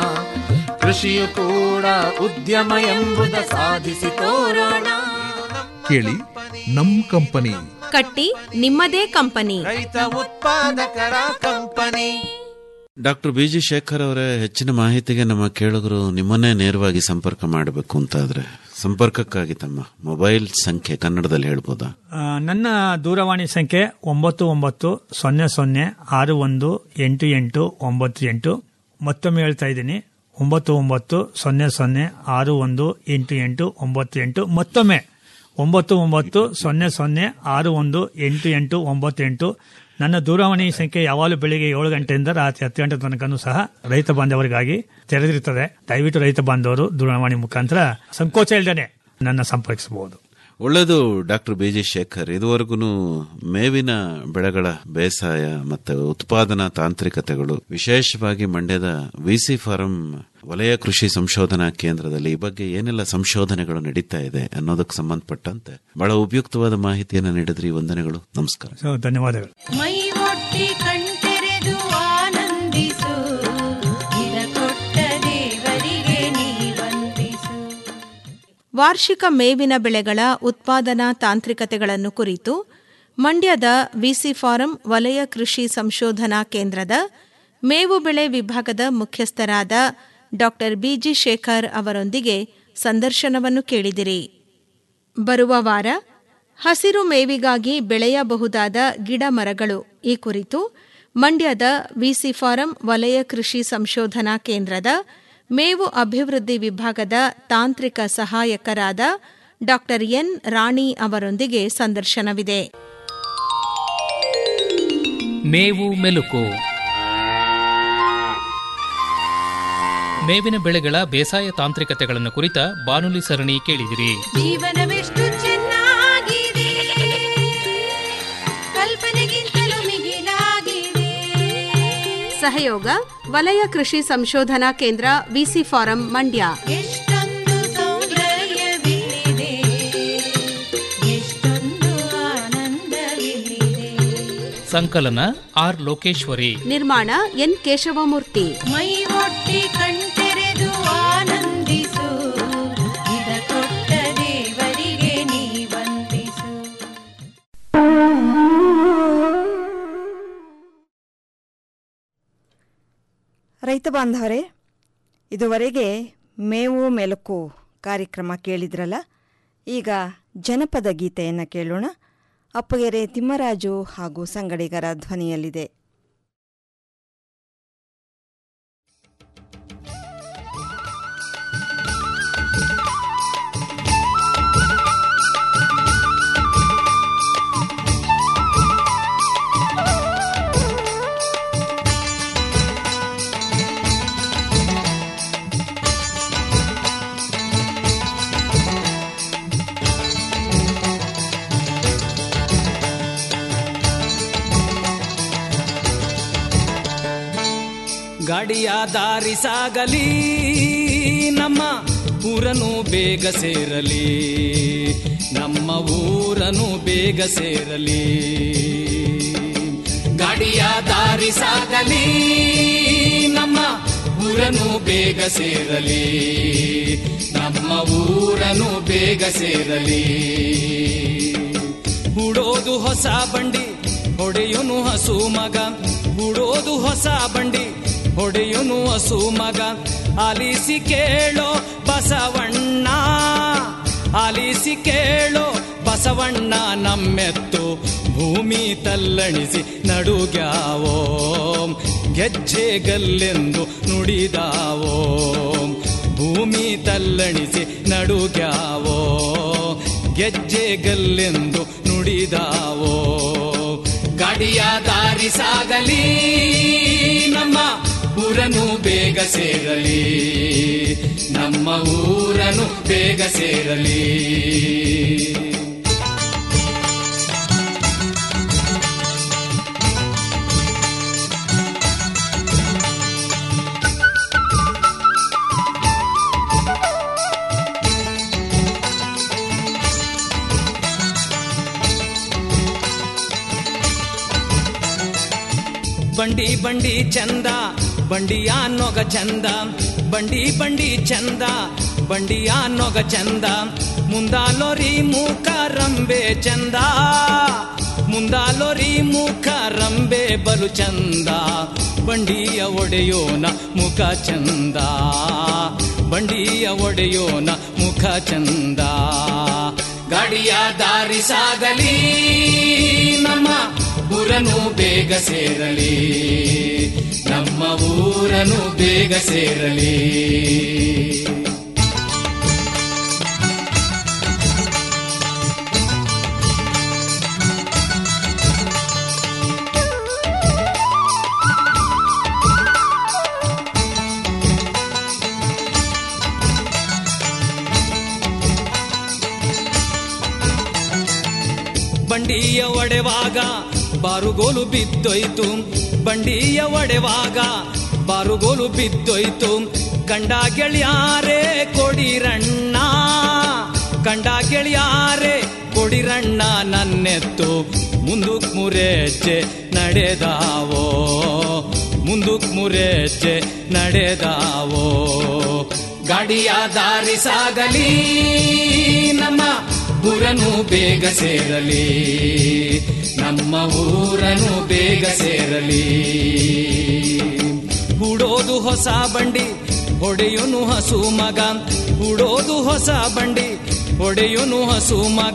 ಕೃಷಿಯು ಕೂಡ ಉದ್ಯಮ ಎಂಬುದ ಸಾಧಿಸಿ ತೋರೋಣ ಕೇಳಿ ನಮ್ ಕಂಪನಿ ಕಟ್ಟಿ ನಿಮ್ಮದೇ ಕಂಪನಿ ರೈತ ಉತ್ಪಾದಕರ company doctor B G Shekhar ಅವರೇ ಹೆಚ್ಚಿನ ಮಾಹಿತಿಗೆ ನಮ್ಮ ಕೇಳುಗರು ನಿಮ್ಮನ್ನೇ ನೇರವಾಗಿ ಸಂಪರ್ಕ ಮಾಡಬೇಕು ಅಂತಾದ್ರೆ ಸಂಪರ್ಕಕ್ಕಾಗಿ ತಮ್ಮ ಮೊಬೈಲ್ ಸಂಖ್ಯೆ ಕನ್ನಡದಲ್ಲಿ ಹೇಳ್ಬೋದಾ ಆ, ನನ್ನ ದೂರವಾಣಿ ಸಂಖ್ಯೆ ಒಂಬತ್ತು ಒಂಬತ್ತು ಸೊನ್ನೆ ಸೊನ್ನೆ ಆರು ಒಂದು ಎಂಟು ಎಂಟು ಒಂಬತ್ತು ಎಂಟು ಮತ್ತೊಮ್ಮೆ ಹೇಳ್ತಾ ಇದ್ದೀನಿ ಒಂಬತ್ತು ಒಂಬತ್ತು ಸೊನ್ನೆ ಸೊನ್ನೆ ಆರು ಒಂದು ಎಂಟು ಎಂಟು ಒಂಬತ್ತು ಎಂಟು ಮತ್ತೊಮ್ಮೆ ಒಂಬತ್ತು ಒಂಬತ್ತು ಸೊನ್ನೆ ಸೊನ್ನೆ ಆರು ಒಂದು ಎಂಟು ಎಂಟು ಒಂಬತ್ತು ಎಂಟು ನನ್ನ ದೂರವಾಣಿ ಸಂಖ್ಯೆ ಯಾವಾಗಲೂ ಬೆಳಿಗ್ಗೆ ಏಳು ಗಂಟೆಯಿಂದ ರಾತ್ರಿ ಹತ್ತು ಗಂಟೆ ತನಕನೂ ಸಹ ರೈತ ಬಾಂಧವರಿಗಾಗಿ ತೆರೆದಿರುತ್ತದೆ ದಯವಿಟ್ಟು ರೈತ ಬಾಂಧವರು ದೂರವಾಣಿ ಮುಖಾಂತರ ಸಂಕೋಚ ಇಲ್ಲದೆ ನನ್ನ ಸಂಪರ್ಕಿಸಬಹುದು ಒಳ್ಳೆಯದು ಡಾಕ್ಟರ್ ಬಿ ಜಿ ಶೇಖರ್ ಇದುವರೆಗೂ ಮೇವಿನ ಬೆಳೆಗಳ ಬೇಸಾಯ ಮತ್ತು ಉತ್ಪಾದನಾ ತಾಂತ್ರಿಕತೆಗಳು ವಿಶೇಷವಾಗಿ ಮಂಡ್ಯದ ವಿಸಿ ಫಾರಂ ವಲಯ ಕೃಷಿ ಸಂಶೋಧನಾ ಕೇಂದ್ರದಲ್ಲಿ ಈ ಬಗ್ಗೆ ಏನೆಲ್ಲ ಸಂಶೋಧನೆಗಳು ನಡೀತಾ ಇದೆ ಅನ್ನೋದಕ್ಕೆ ಸಂಬಂಧಪಟ್ಟಂತೆ ಬಹಳ ಉಪಯುಕ್ತವಾದ ಮಾಹಿತಿಯನ್ನು ನೀಡಿದ್ರಿ ವಂದನೆಗಳು ನಮಸ್ಕಾರ ಸೊ ಧನ್ಯವಾದಗಳು ಮೈ ಒಟ್ಟಿ ಕಣ್ತೆರೆದು ಆನಂದಿಸು ಇದ ಕೊಟ್ಟ ದೇವರಿಗೆ ನೀ ವಂದಿಸು ವಾರ್ಷಿಕ ಮೇವಿನ ಬೆಳೆಗಳ ಉತ್ಪಾದನಾ ತಾಂತ್ರಿಕತೆಗಳನ್ನು ಕುರಿತು ಮಂಡ್ಯದ ವಿಸಿ ಫಾರಂ ವಲಯ ಕೃಷಿ ಸಂಶೋಧನಾ ಕೇಂದ್ರದ ಮೇವು ಬೆಳೆ ವಿಭಾಗದ ಮುಖ್ಯಸ್ಥರಾದ ಡಾ ಬಿಜಿ ಶೇಖರ್ ಅವರೊಂದಿಗೆ ಸಂದರ್ಶನವನ್ನು ಕೇಳಿದಿರಿ ಬರುವ ವಾರ ಹಸಿರು ಮೇವಿಗಾಗಿ ಬೆಳೆಯಬಹುದಾದ ಗಿಡ ಮರಗಳು ಈ ಕುರಿತು ಮಂಡ್ಯದ ವಿಸಿ ಫಾರಂ ವಲಯ ಕೃಷಿ ಸಂಶೋಧನಾ ಕೇಂದ್ರದ ಮೇವು ಅಭಿವೃದ್ಧಿ ವಿಭಾಗದ ತಾಂತ್ರಿಕ ಸಹಾಯಕರಾದ ಡಾ ಎನ್ ರಾಣಿ ಅವರೊಂದಿಗೆ ಸಂದರ್ಶನವಿದೆ ಮೇವು ಮೆಲುಕು ಮೇವಿನ ಬೆಳೆಗಳ ಬೇಸಾಯ ತಾಂತ್ರಿಕತೆಗಳನ್ನು ಕುರಿತ ಬಾನುಲಿ ಸರಣಿ ಕೇಳಿದಿರಿ ಜೀವನವೆಷ್ಟು ಚೆನ್ನಾಗಿದೆ ಕಲ್ಪನೆಗಿಂತಲೂ ಮಿಗಿಲಾಗಿದೆ ಸಹಯೋಗ ವಲಯ ಕೃಷಿ ಸಂಶೋಧನಾ ಕೇಂದ್ರ ವಿಸಿ ಫಾರಂ ಮಂಡ್ಯ ಎಷ್ಟೊಂದು ಸೌಂದರ್ಯವಿಲ್ಲಿದೆ ಎಷ್ಟೊಂದು ಆನಂದವಿಲ್ಲಿದೆ ಸಂಕಲನ ಆರ್ ಲೋಕೇಶ್ವರಿ ನಿರ್ಮಾಣ ಎನ್ ಕೇಶವಮೂರ್ತಿ ಮೈ ಒಟ್ಟಿ ಕಣ್ತೆರೆದು ಆನಂದಿಸು ಇದ ಕೊಟ್ಟ ದೇವರಿಗೆ ನೀ ವಂದಿಸು ರೈತ ಬಾಂಧವರೇ ಇದುವರೆಗೆ ಮೇವು ಮೆಲುಕು ಕಾರ್ಯಕ್ರಮ ಕೇಳಿದ್ರಲ್ಲ ಈಗ ಜನಪದ ಗೀತೆಯನ್ನು ಕೇಳೋಣ ಅಪ್ಪಗೆರೆ ತಿಮ್ಮರಾಜು ಹಾಗೂ ಸಂಗಡಿಗರ ಧ್ವನಿಯಲ್ಲಿದೆ ಗಾಡಿಯ ದಾರಿ ಸಾಗಲಿ ನಮ್ಮ ಊರನು ಬೇಗ ಸೇರಲಿ ನಮ್ಮ ಊರನು ಬೇಗ ಸೇರಲಿ ಗಾಡಿಯ ದಾರಿ ಸಾಗಲಿ ನಮ್ಮ ಊರನು ಬೇಗ ಸೇರಲಿ ನಮ್ಮ ಊರನು ಬೇಗ ಸೇರಲಿ ಹೂಡೋದು ಹೊಸ ಬಂಡಿ ಹೊಡೆಯುನು ಹಸು ಮಗ ಹೂಡೋದು ಹೊಸ ಬಂಡಿ ಹೊಡೆಯುನು ಹಸು ಮಗ ಆಲಿಸಿ ಕೇಳೋ ಬಸವಣ್ಣ ಆಲಿಸಿ ಕೇಳೋ ಬಸವಣ್ಣ ನಮ್ಮೆತ್ತು ಭೂಮಿ ತಲ್ಲಣಿಸಿ ನಡುಗ್ಯಾವೋ ಗೆಜ್ಜೆಗಲ್ಲೆಂದು ನುಡಿದಾವೋ ಭೂಮಿ ತಲ್ಲಣಿಸಿ ನಡುಗ್ಯಾವೋ ಗೆಜ್ಜೆಗಲ್ಲೆಂದು ನುಡಿದಾವೋ ಗಾಡಿಯ ದಾರಿ ಸಾಗಲಿ ನಮ್ಮ ಊರನು ಬೇಗ ಸೇರಲಿ ನಮ್ಮ ಊರನು ಬೇಗ ಸೇರಲಿ ಬಂಡಿ ಬಂಡಿ ಚಂದ ಬಂಡಿಯ ನೊಗ ಚಂದ ಬಂಡಿ ಬಂಡಿ ಚಂದ ಬಂಡಿಯ ನೊಗ ಚಂದ ಮುಂದಾಲೋರಿ ಮೂಕ ರಂಬೆ ಚಂದ ಮುಂದಾಲೋರಿ ಮೂಕ ರಂಬೆ ಬಲು ಚಂದ ಬಂಡಿಯ ಒಡೆಯೋನ ಮುಖ ಚಂದ ಬಂಡಿಯ ಒಡೆಯೋನ ಮುಖ ಚಂದ ಗಾಡಿಯ ದಾರಿ ಸಾಗಲಿ ನಮ್ಮ ಊರನು ಬೇಗ ಸೇರಲಿ ನಮ್ಮ ಊರನು ಬೇಗ ಸೇರಲಿ ಬಂಡಿಯ ಒಡೆವಾಗ ಬಾರುಗೋಲು ಬಿದ್ದೋಯ್ತು ಬಂಡಿಯ ಒಡೆವಾಗ ಬಾರುಗೋಲು ಬಿದ್ದೋಯ್ತು ಗಂಡ ಗೆಳೆಯಾರೆ ಕೊಡಿರಣ್ಣ ಗಂಡ ಗೆಳೆಯಾರೆ ಕೊಡಿರಣ್ಣ ನನ್ನೆತ್ತು ಮುಂದಕ್ ಮುರೆಜ್ಜೆ ನಡೆದಾವೋ ಮುಂದಕ್ ಮುರೆಜ್ಜೆ ನಡೆದಾವೋ ಗಾಡಿಯ ದಾರಿ ಸಾಗಲಿ ನಮ್ಮ ಊರನು ಬೇಗ ಸೇರಲಿ ನಮ್ಮ ಊರನು ಬೇಗ ಸೇರಲಿ ಹೂಡೋದು ಹೊಸ ಬಂಡಿ ಹೊಡೆಯುನು ಹಸು ಮಗ ಹೂಡೋದು ಹೊಸ ಬಂಡಿ ಹೊಡೆಯುನು ಹಸು ಮಗ